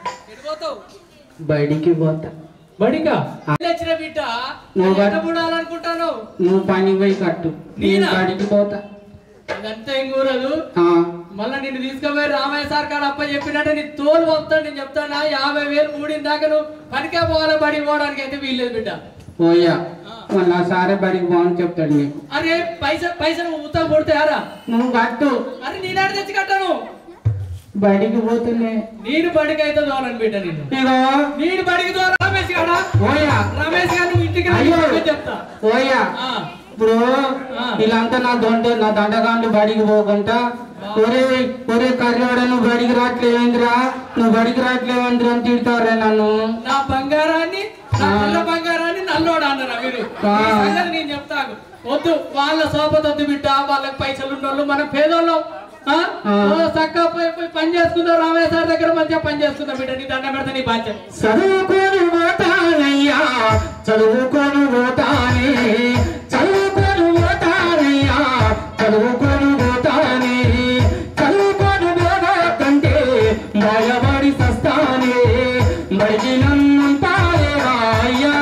బడికి పోతా బడికా ఆ. వచ్చిన బిడ్డ నువ్వు ఎంత బట్- పుడాలనుకుంటాను నువ్వు పనికి పోయి కట్టు నేను నేనా? బడికి పోతా అదంతా ఏం కూరదు ఆ, మళ్ళా నిన్ను తీసుకుపోయి రామయ్య సార్ కాడ అప్ప చెప్పినట్టే నీ తోలు వస్తాడు నేను చెప్తానా యాభై వేలు మూడిన దాకా నువ్వు పనికే పోవాలి బడి పోవడానికి అయితే వీల్లేదు బిడ్డ ఓయ్యా మళ్ళా సారే బడికి పోని చెప్తాడు నీకు అరే పైసలు పైసలు ఉత్తరం కొడతాయారా నువ్వు కట్టు అరే నేనాడ తెచ్చి కట్టాను బడికి పోతులే నేను బడికి అయితే దోలని బిడ్డ నిన్ను ఇగో నేను బడికి దో రమేష్ గాడా ఓయ్యా రమేష్ గారు నువ్వు ఇంటికి రా, అయ్యో. నేను చెప్తా ఓయ్యా ఆ. ఇప్పుడు ఆ. వీళ్ళంతా నా దొండ నా దండగాండ్లు బడికి పోకుండా ఒరే ఒరే కర్రీవాడ నువ్వు బడికి రావట్లేవేంద్రా నువ్వు బడికి రావట్లేవేంద్రా అని తిడతారే నన్ను నా బంగారాన్ని నా ఆ. పిల్ల బంగారాన్ని నల్లోడు అన్నారా మీరు ఆ. ఈ సంగతి నేను చెప్తాను వద్దు వాళ్ళ సోపతొద్దు బిడ్డ వాళ్ళకి పైసలు ఉన్నోళ్ళు మనం పేదోళ్ళం ఆ? ఆ. ఓ చక్కగా పోయి పోయి పని చేసుకుందాం రామయ్య సార్ దగ్గర మంచిగా పని చేసుకుందాం బిడ్డ నీ దండ పెడతా నీ బాధ్యత చదువుకొని పోతానయ్యా చదువుకొని పోతానే చదువుకొని పోతానయ్యా చదువుకొని పోతానే చదువుకొని పోకంటే భయపడి సస్తానే బడికి నన్నం పారేవాయ్యా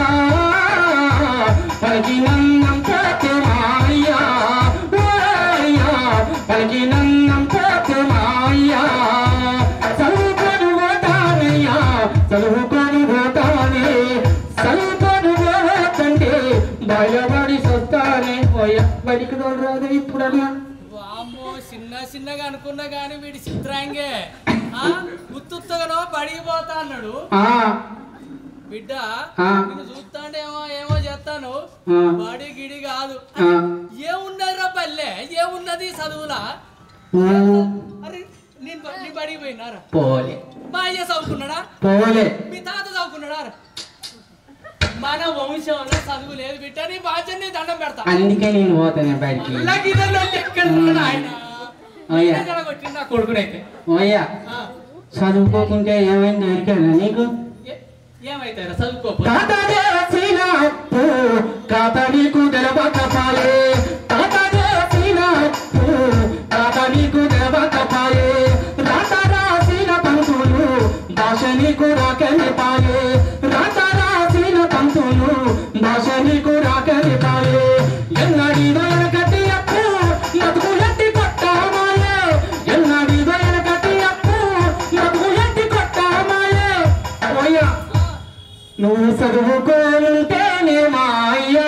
బడికి నన్నం పోతే మాయ్యా ఓయ్యా బడికి నన్నం పోతే మాయ్యా చదువుకొని పోతానయ్యా చదువుకొని పోతానే చదువుకొని పోతంటే భయపడి సస్తానే ఓయ్యా బడికి రాదు ఇప్పుడన్నా వామ్మో చిన్న చిన్నగా అనుకున్నా గానీ వీడి చిత్రాంగే ఆ? ఉత్తుత్తగానో బడికి పోతా అన్నాడు ఆ, బిడ్డ ఆ. నిన్ను చూస్తాంటే ఏమో ఏమో చేస్తాను ఆ. బడి గిడి కాదు ఆ. ఏమున్నదిరా పల్లె ఏమున్నది చదువులా ఊ, అరే నేను బ- నీ బడికి పోయినారా పోలే మా అయ్య చదువుకున్నాడా పోలే మీ తాత చదువుకున్నాడా మన వంశంలో చదువు లేదు బిడ్డ నీ బాధ్యత నీ దండం పెడతా అందుకే నేను పోతాను బడికి మళ్ళా గిన్నెలో ఎక్కడ ఉన్నాడు ఆయన ఓయ్యా గిన్నె కొట్టిండు నా కొడుకునైతే ఓయ్యా ఆ, చదువుకోకుంటే ఏమైంది దొరికానా నీకు ఏ- ఏమైతారా చదువుకోపో తాతదే సీనా అప్పు తాత నీకు తెలవకపాయే తాతదే సీనా అప్పు తాత నీకు తెలవకపాయే రాత రాసిన పంతులు భాష నీకు రాకనిపాయే రాత రాసిన పంతులు భాష నీకు రాకనిపాయే ఎన్నడి దయన కట్టి అప్పు మతుకు ఎట్టి కొట్టామాయే ఎన్నడి దయన కట్టి అప్పు మతుకు ఎట్టి కొట్టామాయే ఓయ్యా నువ్వు చదువుకోనుంటేనే మాయ్యా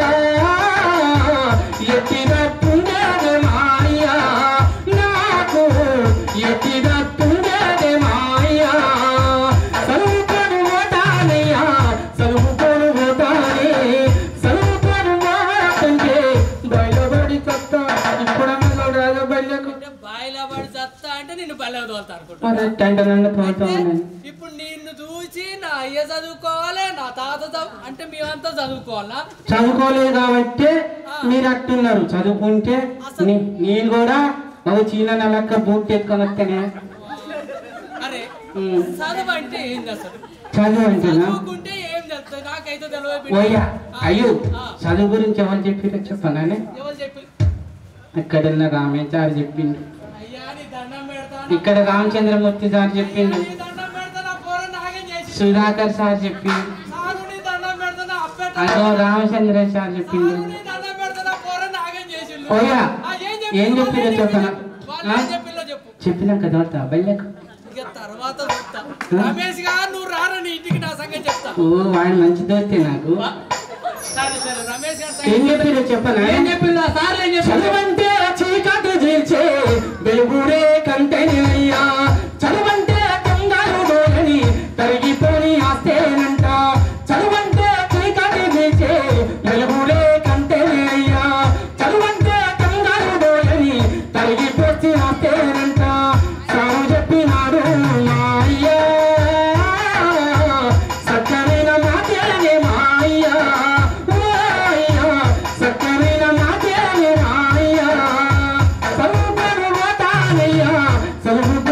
ఎట్టిదట్టుండేదే మాయ్యా నాకు ఎట్టిదట్టుండేదే మాయ్యా చదువుకొని పోతానయ్యా చదువుకొని పోతానే చదువుకొని పోతుంటే బయలుబడి కొత్త ఇప్పుడన్నా రాజా బయలకు అంటే బాయిలా పడి చస్తా అంటే నిన్ను బల్లె తోలుతా అనుకుంటా మరి టెంట నుండి పోతాను ఇప్పుడు నిన్ను చూసి నా అయ్య చదువుకోవాలి నా తాత చదువు అంటే మేమంతా చదువుకోవాలా చదువుకోలేదు కాబట్టి మీరు అట్టున్నారు చదువుకుంటే నీ- నేను కూడా ఒక చీన లెక్క బూట్ ఎత్తుకొని వస్తేనే అరే ఉమ్. చదువు అంటే ఏం చేస్తారు చదువు అంటేనా చదువుకుంటే ఏం చేస్తారు నాకైతే తెలియదు బిడ్డ. ఓయ్యా అయ్యో ఆ, చదువు గురించి ఎవరు చెప్పారో చెప్పనానే ఎవరు చెప్పి అక్కడ ఉన్న రామయ్య సార్ చెప్పిండు అయ్యా నీ దండం పెడతా ఇక్కడ రామచంద్రమూర్తి సార్ చెప్పిండు నీ దండం పెడతా నా పోర నాగం చేసి సుధాకర్ సార్ చెప్పిండు సారు నీ దండం పెడతా నా అప్పేట అదో రామచంద్ర సార్ చెప్పిండు సారు నీ దండం పెడతా నా పోర నాగం చేసి ఓయ్యా ఆ, ఏం ఏం చెప్పి చెప్పిందో చెప్పనా వాళ్ళు ఏం చెప్పిల్లో చెప్పు చెప్పినాక దోడతా బయలకు ఇక తర్వాత చూస్తా రమేష్ గా నువ్వు రారా నీ ఇంటికి నా సంగతి చెప్తా ఓ వాడు మంచి దోస్తే నాకు సరే సరే రమేష్ గారి ఏం సంగతి చెప్పిందో చెప్పనా ఏం చెప్పిందా సార్ ఏం చెప్పింది చదువంటే చీకటి జీల్చే వెలుగురే కంటెనయ్యా చదువంటే కంగారు డోలని తరిగిపోని ఆస్తేనంట చదువంటే చీకటి జీల్చే వెలుగురే కంటెనయ్యా చదువంటే కంగారు డోలని తరిగిపోసి ఆస్తేనంట సారు చెప్పినాడు మా అయ్యా సక్కరైన మాటలనే మాయ్యా ఓయ్యా సక్కరైన మాటలనే మాయ్యా చదువుకొని పోతానయ్యా చదువుకొని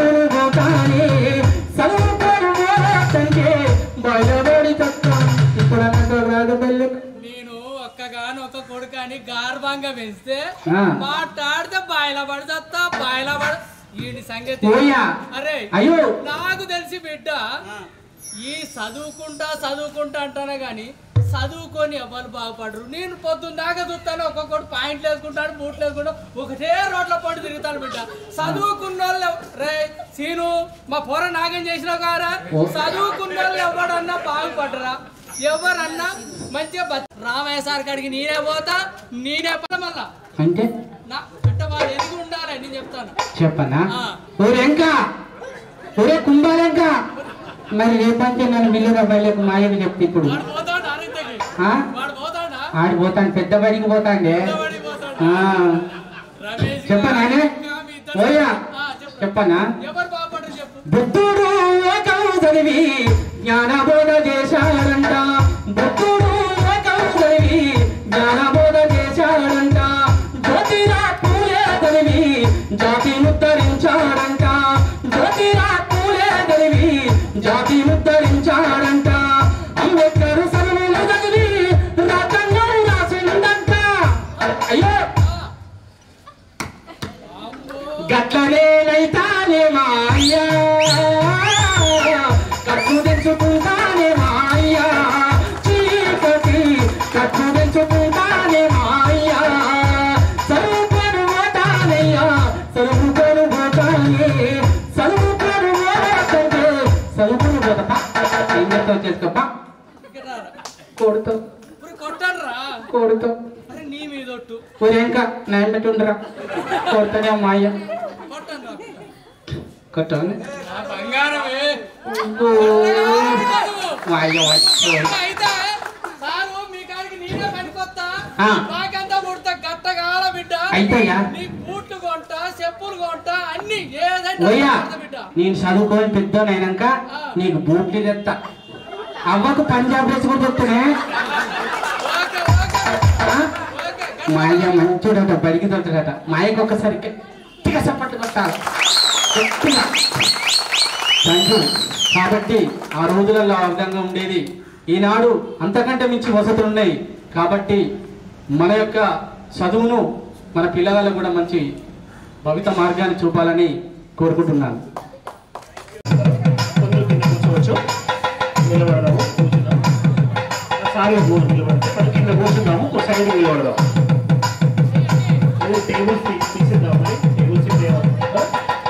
భంగం వేస్తే ఆ. మాట్లాడితే బాయిల పడతా బాయిల పడ ఈ సంగతి ఓయ్యా. అరే అయ్యో. నాకు తెలిసి బిడ్డ ఈ చదువుకుంటా చదువుకుంటా అంటానే గాని చదువుకొని ఎవరు బాగుపడరు నేను పొద్దున్న దాకా చూస్తాను ఒక్కొక్కటి పాయింట్లు వేసుకుంటాడు బూట్లు వేసుకుంటాడు ఒకటే రోడ్ల పడి తిరుగుతాను బిడ్డ చదువుకున్న వాళ్ళు రే సీను మా పొర నాగం చేసినావు కారా చదువుకున్న వాళ్ళు ఎవడన్నా బాగుపడరా ఎవరన్నా మంచిగా బతు- రామయ్య సార్ కాడికి నేనే పోతా నేనే పోతా మళ్ళా అంటే నా అంటే వాళ్ళు ఎదిగి ఉండాలి నేను చెప్తాను చెప్పనా ఆ. ఒరే ఇంకా ఒరే కుంభాలంక మరి రేపంటే నన్ను బిల్లుగా బయలకు మాయని చెప్తే ఇప్పుడు వాడు పోతాడు అరింతకి ఆ? వాడు పోతాడా ఆడి పోతాను పెద్ద బడికి పోతాండే ఆ. రమేష్ చెప్పనా ఆయన? ఓయ్యా చెప్పనా ఎవరు బాగుపడరు చెప్పు బుద్ధుడు ఏకం చదివి జ్ఞానబోధ చేశాడంట బుద్ధుడు ఏకం చదివి జ్ఞానబోధ చేశాడంట జ్యోతిరా పూలే చదివి జాతి ముద్దరించాడంట జ్యోతిరా పూలే చదివి జాతి ముద్దరించాడంట అంబేద్కర్ సర్వలు చదివి రాజ్యాంగం రాసిందంట అయ్యో గట్లనే నైతానే మాయ్యా కట్టు తెచ్చుకుంటానే మాయ్యా చీకటి కట్టు తెచ్చుకుంటానే మాయ్యా సరుకును పోతానయ్యా సరుకును పోతానే సరుకును పోతాంటే సరుకును పోతా ఏం చేస్తావు చేసుకోపా కొడుతావు ఇప్పుడు కొట్టాడు రా కొడుతావు అరే నీ మీద ఒట్టు ఒరే ఇంకా నయం పెట్టి ఉండరా కొడతానే మాయ్యా కొట్టాను రా కొట్టాను నా బంగారమే మాయ్య అయితే సారు మీ కాడికి నేనే పనికొత్తా ఆ. నాకంతా పుడతా గట్టగాల బిడ్డ అయితయ్యా. నీ బూట్లు కొంటా చెప్పులు కొంటా అన్ని ఏదంటే ఓయ్యా అది కొంటా బిడ్డ నేను చదువుకొని పెద్దోనైనాక నీకు బూట్లు తెస్తా అవ్వకు పంజాబ్ డ్రెస్ కూడా చెప్తానే మా అయ్య మంచోడట బడికి దొరుకుతాడట మా అయ్యకి ఒక్కసారి గట్టిగా సప్పట్లు కొట్టాలి గట్టిగా థ్యాంక్ యూ కాబట్టి ఆ రోజులలో ఆ విధంగా ఉండేది ఈనాడు అంతకంటే మించి వసతులు ఉన్నాయి కాబట్టి మన యొక్క చదువును మన పిల్లలకు కూడా మంచి భవిత మార్గాన్ని చూపాలని కోరుకుంటున్నాను కూర్చోవచ్చు నిలబడదాము కూర్చుందాం సార్లు మూడు నిలబడితే మనం కింద కూర్చుందాము ఒక సైడ్ నిలబడదాం అదే టేబుల్స్ తీ- తీసేద్దాం మరి టేబుల్స్ ఇప్పుడే ఏమవుతుందో.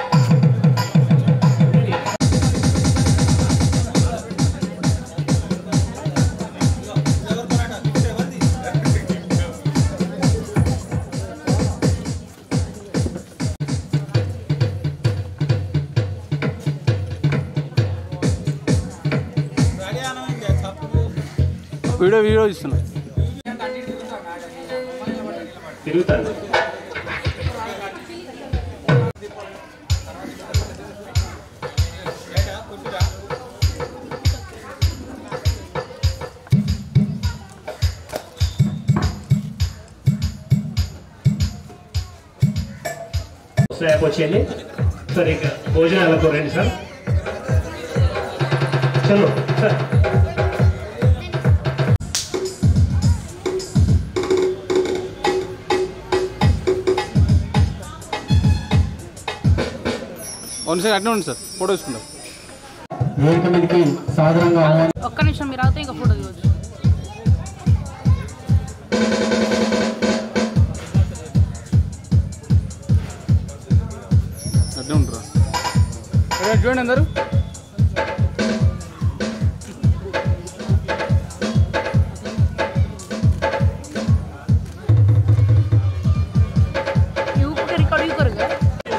వీడియో వీడియో ఇస్తున్నా తిరుగుతాను స్లాబ్ వచ్చేయండి సరే ఇక భోజనాలకు రండి సార్ చలో సార్ వన్ సెకండ్ అట్నే ఉంది సార్ ఫోటో తీసుకుంటాం వేదిక మీదకి సాధారణంగా ఆహ్వానం ఒక్క నిమిషం మీరు అవుతే ఇంకా ఫోటో తీయవచ్చు అట్నే ఉంటారా అదే చూడండి అందరు ఈ ऊपर रिकॉर्ड ही करोगे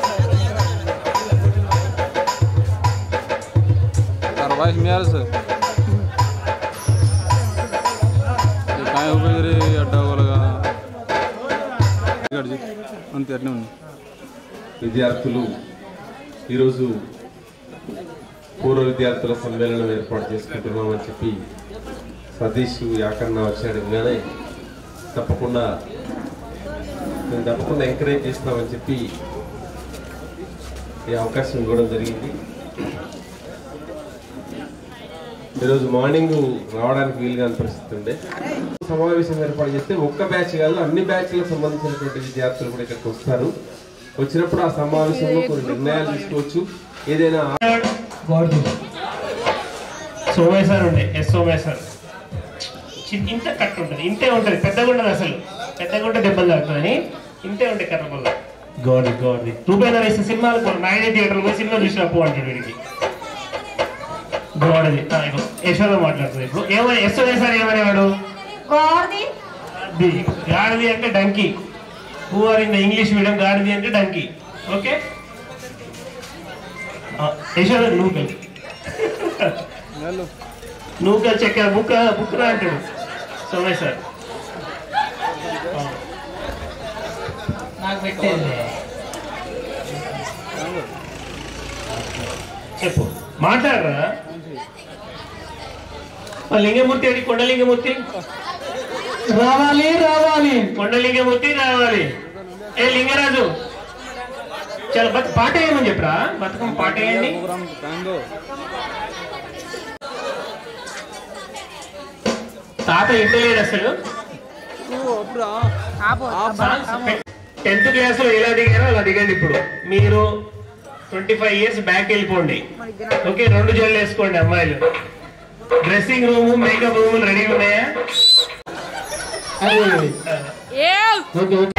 यार वाइस में यार सर ये काय हो गए रे अड्डा वाला का గడిచి అంతే అట్నే ఉంది విద్యార్థులు ఈరోజు పూర్వ విద్యార్థుల సమ్మేళనం ఏర్పాటు చేసుకుంటున్నామని చెప్పి సతీష్ యాకన్న వచ్చాడు కానీ తప్పకుండా మేము తప్పకుండా ఎంకరేజ్ చేస్తామని చెప్పి ఈ అవకాశం ఇవ్వడం జరిగింది ఈరోజు మార్నింగ్ రావడానికి వీలు కాని పరిస్థితి ఉండే సమావేశం ఏర్పాటు చేస్తే ఒక్క బ్యాచ్ కాదు అన్ని బ్యాచ్లకు సంబంధించినటువంటి విద్యార్థులు కూడా ఇక్కడికి వస్తారు వచ్చినప్పుడు ఆ సమావేశంలో కొన్ని నిర్ణయాలు తీసుకోవచ్చు ఏదైనా సోమేశ్వర్ ఉండే ఎస్ సోమేశ్వర్ చిన్న- ఇంత కట్ ఉంటుంది ఇంతే ఉంటుంది పెద్దగా ఉండదు అసలు పెద్దగా ఉంటే దెబ్బలు తాకుతుందని ఇంతే ఉండే కర్రపల్ల గోడి గోడి రూపాయల వేసిన సినిమాలు కొన్ని నాయనే థియేటర్లు పోయి సినిమా చూసినప్పు అంటాడు వీడికి గోడది ఆ, ఇగో యశోద మాట్లాడుతుంది ఇప్పుడు ఏమని యశోద సార్ ఏమనేవాడు గాడిది గాడిది అంటే donkey who are in the English medium గాడిది అంటే డంకీ ఓకే యశోద నువ్వు నువ్వు చక్కెర బుక్ బుక్ రా అంటాడు సోమేష్ సార్ నాకు పెట్టేది చెప్పు మాట్లాడరా ఆ లింగమూర్తి అడి కొండలింగమూర్తి రావాలి రావాలి కొండలింగమూర్తి రావాలి ఏ లింగరాజు చాలా బత్ పాట వేయమని చెప్పరా బతుకమ్మ పాట వేయండి తాత ఇంటి లేడు అసలు టెన్త్ క్లాస్ లో ఎలా దిగారో అలా దిగండి ఇప్పుడు మీరు ట్వంటీ ఫైవ్ ఇయర్స్ బ్యాక్ వెళ్ళిపోండి ఓకే రెండు జల్లు వేసుకోండి అమ్మాయిలు dressing room makeup room ready ఉన్నాయా ఓకే ఓకే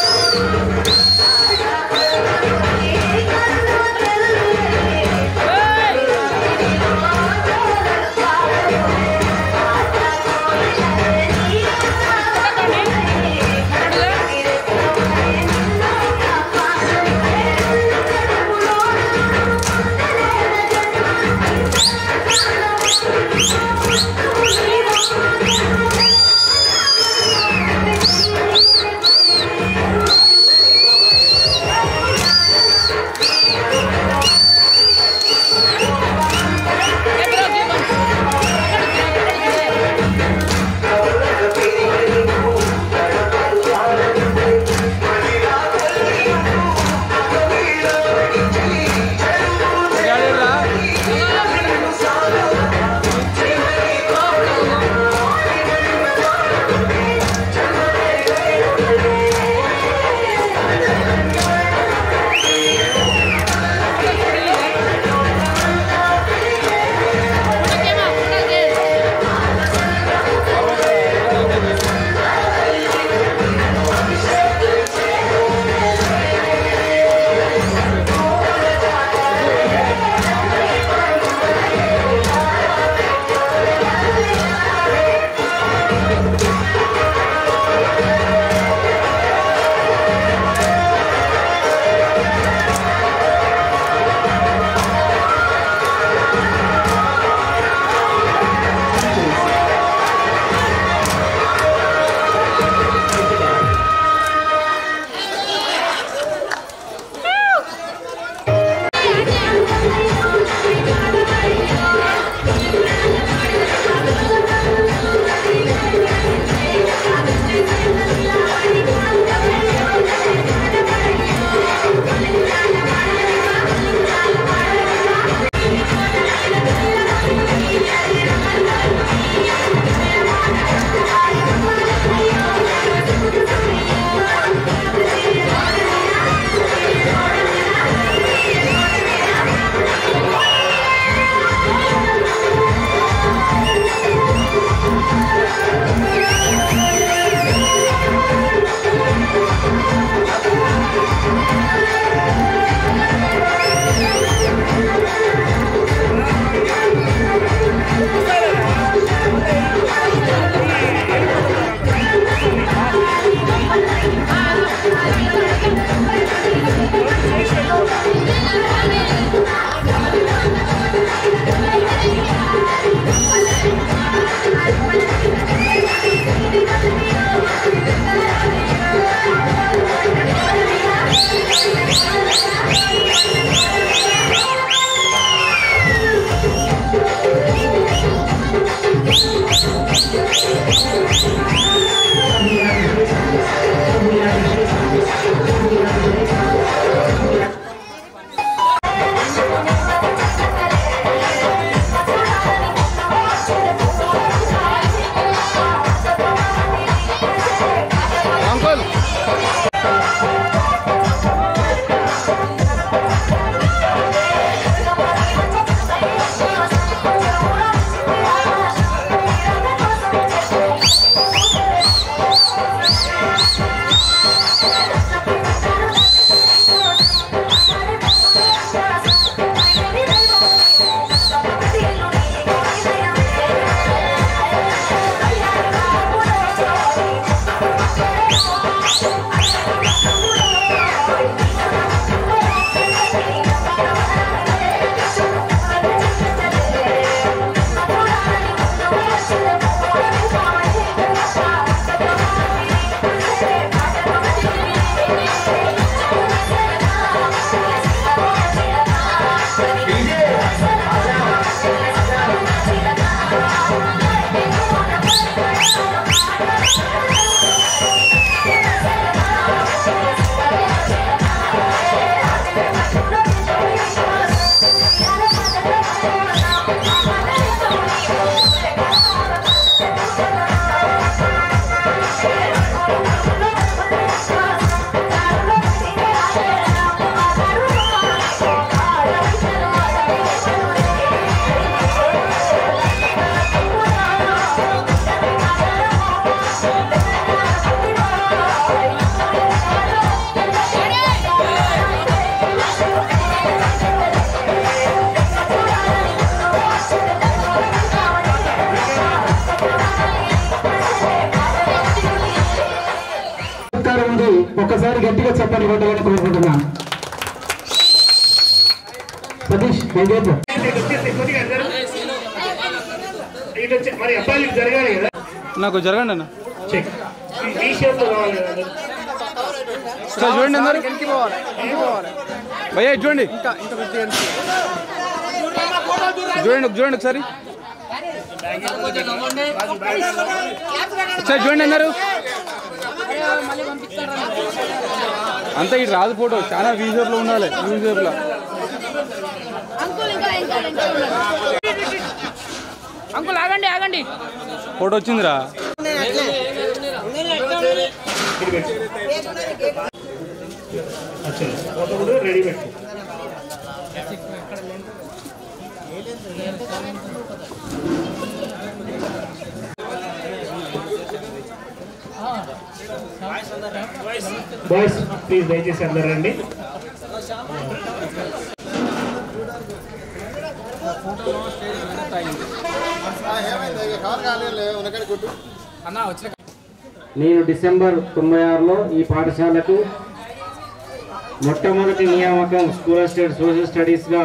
Hey! చప్పట్లు కొట్టాలని కోరుకుంటున్నాను సతీష్ దయచేసి ఇటు వచ్చి మరి అబ్బాయిలు ఇటు జరగాలి కదా నాకు జరగండి అన్న చెక్ ఈ షేప్ లో కావాలి కదా సార్ చూడండి అందరు భయ్యా ఇటు చూడండి చూడండి చూడండి ఒకసారి ఒకసారి చూడండి అందరు అంతా ఇటు రాదు ఫోటో చాలా వీ షేప్ లో ఉండాలి వీ షేప్ లో అంకుల్ ఆగండి ఆగండి ఫోటో వచ్చిందిరా అచ్చా ఫోటో కూడా రెడీ పెట్టు బాయ్స్ ప్లీజ్ దయచేసి అందరు రండి నేను డిసెంబర్ తొంభై ఆరులో ఈ పాఠశాలకు మొట్టమొదటి నియామకం స్కూల్ ఆఫ్ స్టేట్ సోషల్ స్టడీస్గా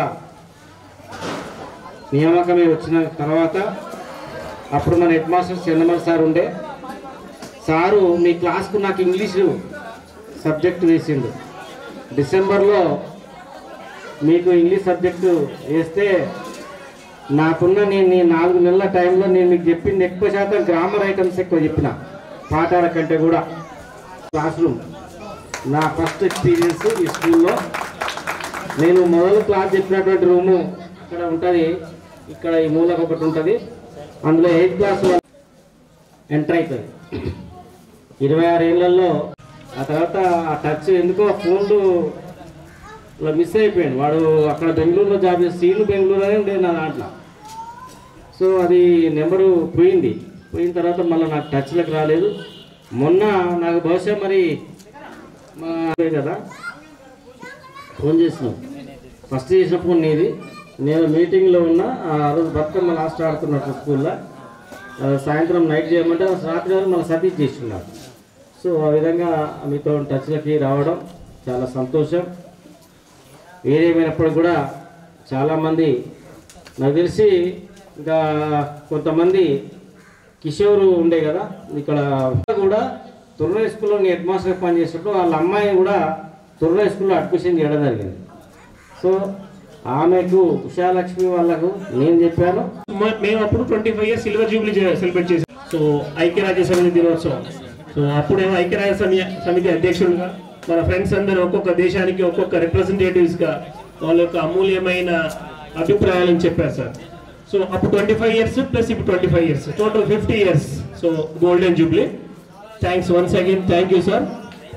నియామకమే వచ్చిన తర్వాత అప్పుడు మన హెడ్ మాస్టర్ చంద్రమల్ సార్ ఉండే సారు మీ క్లాస్కు నాకు ఇంగ్లీషు సబ్జెక్ట్ వేసిండు డిసెంబర్లో మీకు ఇంగ్లీష్ సబ్జెక్టు వేస్తే నాకున్న నేను ఈ నాలుగు నెలల టైంలో నేను మీకు చెప్పింది ఎక్కువ శాతం గ్రామర్ ఐటమ్స్ ఎక్కువ చెప్పిన పాఠాల కంటే కూడా క్లాస్ రూమ్ నా ఫస్ట్ ఎక్స్పీరియన్స్ ఈ స్కూల్లో నేను మొదలు క్లాస్ చెప్పినటువంటి రూము ఇక్కడ ఉంటుంది ఇక్కడ ఈ మూలకు ఒకటి ఉంటుంది అందులో ఎయిత్ క్లాస్ ఎంటర్ అవుతుంది ఇరవై ఆరు ఏళ్ళల్లో ఆ తర్వాత ఆ టచ్ ఎందుకో ఫోన్లు ఇలా మిస్ అయిపోయాడు వాడు అక్కడ బెంగళూరులో జాబ్ చేసి సీను బెంగళూరులోనే ఉండేది నా దాంట్లో సో అది నెంబరు పోయింది పోయిన తర్వాత మళ్ళీ నాకు టచ్లోకి రాలేదు మొన్న నాకు బహుశా మరి మా అబ్బాయి కదా ఫోన్ చేసినాం ఫస్ట్ చేసిన ఫోన్ నీది నేను మీటింగ్లో ఉన్నా ఆ రోజు బతుకమ్మ లాస్ట్ ఆడుతున్నట్టు స్కూల్లో ఆ, సాయంత్రం నైట్ చేయమంటే రాత్రి గారు మన సతీష్ చేస్తున్నారు సో ఆ విధంగా మీతో టచ్లోకి రావడం చాలా సంతోషం ఏదేమైనప్పుడు కూడా చాలామంది నాకు తెలిసి ఇంకా కొంతమంది కిషోర్ ఉండే కదా ఇక్కడ కూడా తుర్ర స్కూల్లో నేను హెడ్ మాస్టర్ పనిచేసినప్పుడు వాళ్ళ అమ్మాయి కూడా తుర్ర స్కూల్లో అడ్మిషన్ చేయడం జరిగింది సో ఆమెకు ఉషాలక్ష్మి వాళ్ళకు నేను చెప్పాను మ- మేము అప్పుడు twenty five years silver jubilee celebrate చేసాం సో ఐక్యరాజ్య సమితి దినోత్సవం సో అప్పుడేమో ఐక్యరాజ్య సమి- సమితి అధ్యక్షులుగా మన ఫ్రెండ్స్ అందరూ ఒక్కొక్క దేశానికి ఒక్కొక్క representatives గా వాళ్ళ యొక్క అమూల్యమైన అభిప్రాయాలను చెప్పారు సార్ సో అప్పుడు ట్వంటీ ఫైవ్ ఇయర్స్ ప్లస్ ఇప్పుడు twenty five years total fifty years so golden jubilee thanks once again thank you sir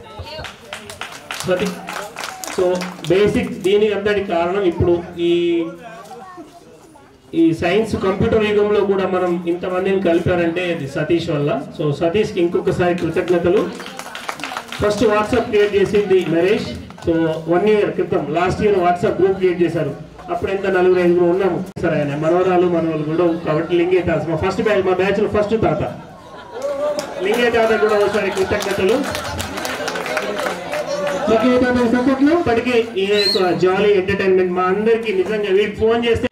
సతీ సో బేసిక్ దీనికి అంతటి కారణం ఇప్పుడు ఈ ఈ సైన్స్ కంప్యూటర్ యుగంలో కూడా మనం ఇంతమందిని కలిపారంటే అది సతీష్ వల్ల సో సతీష్కి ఇంకొకసారి కృతజ్ఞతలు ఫస్ట్ వాట్సాప్ క్రియేట్ చేసింది నరేష్ సో వన్ ఇయర్ క్రితం last year WhatsApp group create చేశారు అప్పుడు ఎంత నలుగురు ఐదుగురు ఉన్నాము సరే ఆయన మనవరాలు మనవలు కూడా కాబట్టి లింగే తాత మా ఫస్ట్ బ్యాచ్ మా బ్యాచ్ లో ఫస్ట్ తాత లింగే తాత కూడా ఒకసారి కృతజ్ఞతలు ఇప్పటికీ ఈ యొక్క జాలీ ఎంటర్టైన్మెంట్ మా అందరికి నిజంగా వీటి ఫోన్ చేస్తే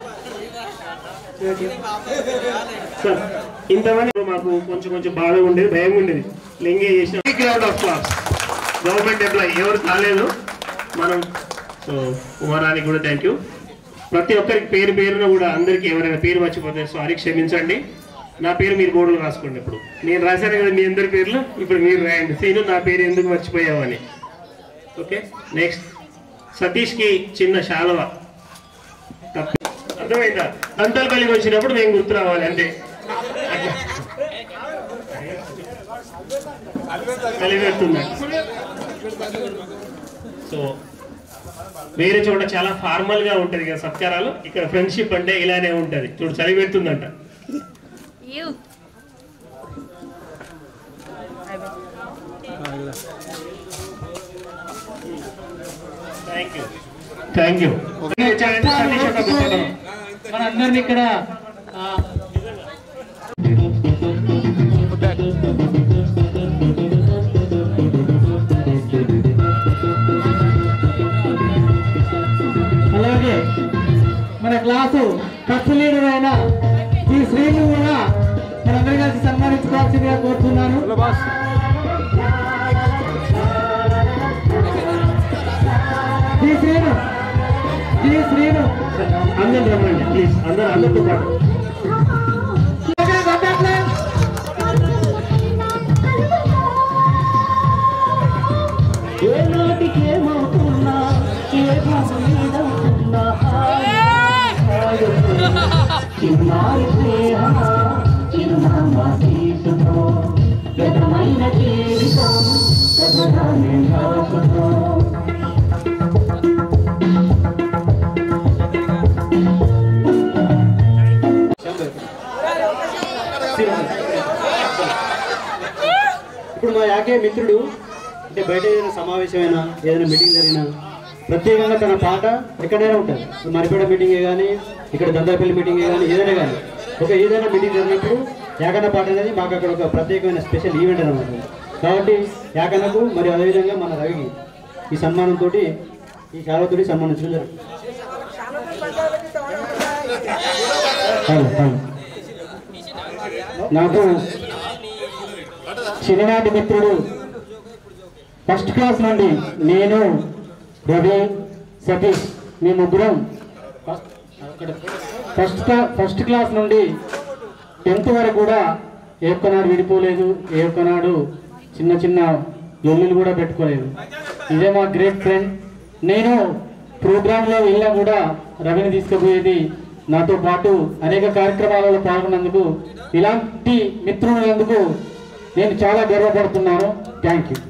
సార్ ఇంతమంది మాకు కొంచెం కొంచెం బాధ ఉండేది భయం ఉండేది లింగే చేసిన ground of class government employee ఎవరు కాలేదు మనం సో కుమారానికి కూడా థ్యాంక్ యూ ప్రతి ఒక్కరికి పేరు పేరున కూడా అందరికి ఎవరైనా పేరు మర్చిపోతే సారీ క్షమించండి నా పేరు మీరు బోర్డులో రాసుకోండి ఇప్పుడు నేను రాశాను కదా మీ అందరి పేర్లు ఇప్పుడు మీరు రాయండి సీను నా పేరు ఎందుకు మర్చిపోయావని ఓకే నెక్స్ట్ సతీష్కి చిన్న శాలువ తప్ప- అర్థమైందా అంతర్పల్లికి వచ్చినప్పుడు మేము గుర్తు రావాలి అంతే కలిపెడుతున్నా సో వేరే చోట చాలా ఫార్మల్ గా ఉంటది కదా సత్కారాలు ఇక్కడ ఫ్రెండ్షిప్ అంటే ఇలానే ఉంటది చూడు చలి పెడుతుందంట thank you thank you Satish ఒక గొప్పతనం. మనందరినీ ఇక్కడ ఆ, బ్యాక్ క్లాసు ఫస్ట్ లీడర్ అయిన ఈ శ్రీను కూడా మనందరం కలిసి సన్మానించుకోవాల్సిందిగా కోరుతున్నాను ఈ శ్రీను ఈ శ్రీను అందరూ రమ్మండి ప్లీజ్ అందరూ అందరితో పాటు ఏ నాటికేమవుతున్నా ఏ భాష మీద ఉంటున్నా చిన్నారి ప్రేమ చిరునామా తీసుతో గతమైన జీవితం కథనాన్ని రాసుతో ఇప్పుడు మా యాకే మిత్రుడు అంటే బయట ఏదైనా సమావేశమైనా ఏదైనా మీటింగ్ జరిగినా ప్రత్యేకంగా తన పాట ఎక్కడైనా ఉంటుంది ఇప్పుడు మరిపేట మీటింగే కానీ ఇక్కడ దందాపల్లి మీటింగే కానీ ఏదైనా కానీ ఒక ఏదైనా మీటింగ్ జరిగినప్పుడు యాకన్న పాట అనేది మాకు అక్కడ ఒక ప్రత్యేకమైన స్పెషల్ ఈవెంట్ అనమాట కాబట్టి యాకన్నకు మరి అదేవిధంగా మన రవికి ఈ సన్మానంతో ఈ శాలతోటి సన్మానించడం జరుగుతుంది చాలు, చాలు. నాకు చిన్ననాటి మిత్రుడు ఫస్ట్ క్లాస్ నుండి నేను రవి సతీష్ మీ ముగ్గురం ఫస్ట్ క్లా- ఫస్ట్ క్లాస్ నుండి టెన్త్ వరకు కూడా ఏ ఒక్కనాడు విడిపోలేదు ఏ ఒక్కనాడు చిన్న చిన్న లొల్లులు కూడా పెట్టుకోలేదు ఇదే మా గ్రేట్ ఫ్రెండ్ నేను ప్రోగ్రాంలో వెళ్ళినా కూడా రవిని తీసుకుపోయేది నాతో పాటు అనేక కార్యక్రమాలలో పాల్గొన్నందుకు ఇలాంటి మిత్రులందుకు నేను చాలా గర్వపడుతున్నాను థ్యాంక్ యూ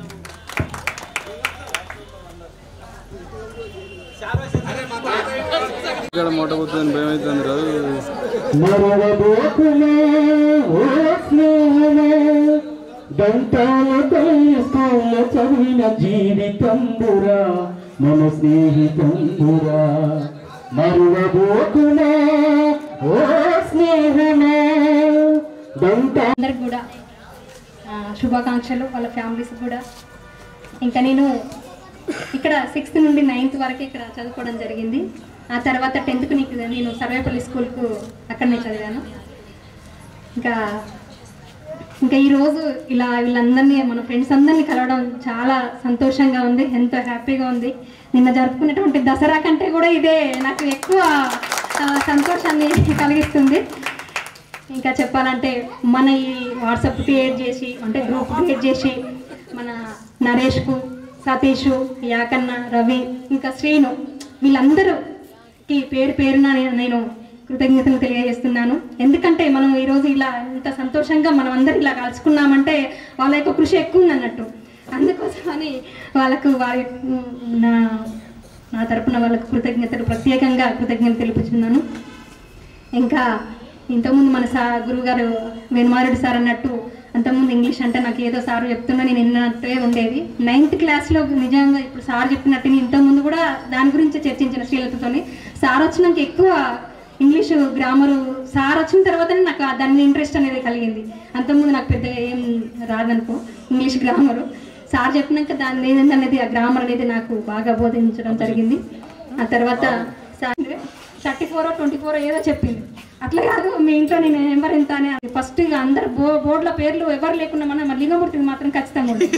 ఇక్కడ మూట కూర్చొని భయం అవుతుంది రాదు మరవబోకునే ఓ స్నేహమే దంతాల స్కూల్ చదివిన జీవితంబురా మన స్నేహితంబురా మరువబోకునే ఓ స్నేహమే దంతా అందరికి కూడా ఆ, శుభాకాంక్షలు వాళ్ళ ఫ్యామిలీస్ కూడా ఇంకా నేను ఇక్కడ సిక్స్త్ నుండి నైన్త్ వరకు ఇక్కడ చదువుకోవడం జరిగింది ఆ తర్వాత టెన్త్కి నీకు నేను సర్వేపల్లి స్కూల్కు అక్కడనే చదివాను ఇంకా ఇంకా ఈరోజు ఇలా వీళ్ళందరినీ మన ఫ్రెండ్స్ అందరినీ కలవడం చాలా సంతోషంగా ఉంది ఎంతో హ్యాపీగా ఉంది నిన్న జరుపుకున్నటువంటి దసరా కంటే కూడా ఇదే నాకు ఎక్కువ ఆ, సంతోషాన్ని కలిగిస్తుంది ఇంకా చెప్పాలంటే మన ఈ వాట్సాప్ క్రియేట్ చేసి అంటే గ్రూప్ క్రియేట్ చేసి మన నరేష్కు సతీష్ యాకన్న రవి ఇంకా శ్రీను వీళ్ళందరూకి పేరు పేరున నేను- నేను కృతజ్ఞతలు తెలియజేస్తున్నాను ఎందుకంటే మనం ఈరోజు ఇలా ఇంత సంతోషంగా మనం అందరం ఇలా కలుసుకున్నామంటే వాళ్ళ యొక్క కృషి ఎక్కువ ఉంది అన్నట్టు అందుకోసమని వాళ్ళకు వారి నా నా తరపున వాళ్ళకు కృతజ్ఞతలు ప్రత్యేకంగా కృతజ్ఞతలు తెలుపుతున్నాను ఇంకా ఇంతకుముందు మన సా గురువు గారు వేణుమారెడ్డి సార్ అన్నట్టు అంతకుముందు ఇంగ్లీష్ అంటే నాకు ఏదో సార్ చెప్తున్నా నేను విన్నట్టే ఉండేది నైన్త్ క్లాస్లో నిజంగా ఇప్పుడు సార్ చెప్పినట్టు నేను ఇంతకుముందు కూడా దాని గురించి చర్చించిన శ్రీలతతోని సార్ వచ్చినాక ఎక్కువ ఇంగ్లీషు గ్రామరు సార్ వచ్చిన తర్వాతనే నాకు ఆ దాని ఇంట్రెస్ట్ అనేది కలిగింది అంతకుముందు నాకు పెద్దగా ఏం రాదనుకో ఇంగ్లీష్ గ్రామరు సార్ చెప్పినాక దాని ఏదంటే అనేది ఆ గ్రామర్ అనేది నాకు బాగా బోధించడం జరిగింది ఆ తర్వాత sir thirty four twenty four ఏదో చెప్పింది అట్లా కాదు మీ ఇంట్లో నేను నెంబర్ ఎంత అని ఫస్ట్ ఇక అందరు బో బోర్డుల పేర్లు ఎవరు లేకుండా మన మన లింగమూర్తికి మాత్రం ఖచ్చితంగా ఉంది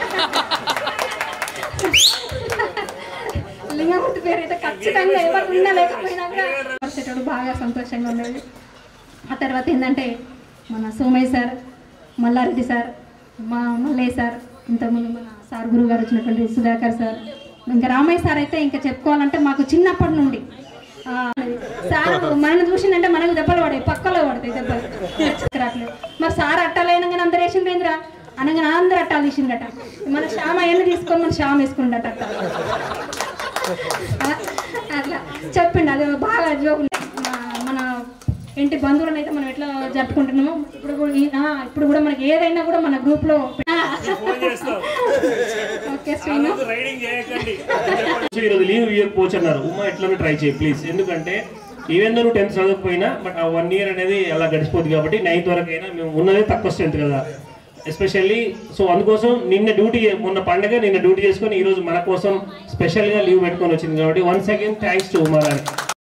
లింగమూర్తి పేరు అయితే ఖచ్చితంగా ఎవరు ఉన్నా లేకపోయినా కూడా వచ్చేటప్పుడు బాగా సంతోషంగా ఉండేది ఆ తర్వాత ఏంటంటే మన సోమయ్య సార్ మల్లారెడ్డి సార్ మా మల్లయ్య సార్ ఇంతకుముందు మన సార్ గురువు గారు వచ్చినటువంటి సుధాకర్ సార్ ఇంకా రామయ్య సార్ అయితే ఇంకా చెప్పుకోవాలంటే మాకు చిన్నప్పటి నుండి ఆ, సార్ మనల్ని చూసిందంటే మనకు దెబ్బలు పడాయి పక్కలో పడతాయి దెబ్బలు రావట్లేదు మరి సార్ అట్టాలైనగానే అందరు వేసిండ్రేంద్రా అనగానే అందరు అట్టాలు తీసిండట మన శ్యామ ఎన్ని తీసుకొని మన శ్యామ వేసుకుండట అట్ట ఆ, అట్లా చెప్పిండు అది బాగా జోకులు మన ఇంటి బంధువులను అయితే మనం ఎట్లా జరుపుకుంటున్నామో ఇప్పుడు కూడా ఈ- ఆ, ఇప్పుడు కూడా మనకి ఏదైనా కూడా మన గ్రూప్ లో ఓకే శ్రీను ఈరోజు లీవ్ ఇవ్వకపోవచ్చు అన్నారు ఉమా ఎట్లా ట్రై చేయి ప్లీజ్ ఎందుకంటే ఈవెన్ నువ్వు టెన్త్ చదవకపోయినా బట్ ఆ వన్ ఇయర్ అనేది అలా గడిచిపోతుంది కాబట్టి నైన్త్ వరకు అయినా మేము ఉన్నదే తక్కువ స్ట్రెంత్ కదా ఎస్పెషల్లీ సో అందుకోసం నిన్న డ్యూటీ మొన్న పండగ నిన్న డ్యూటీ చేసుకొని ఈ రోజు మన కోసం స్పెషల్గా లీవ్ పెట్టుకొని వచ్చింది కాబట్టి once again thanks to Uma గారికి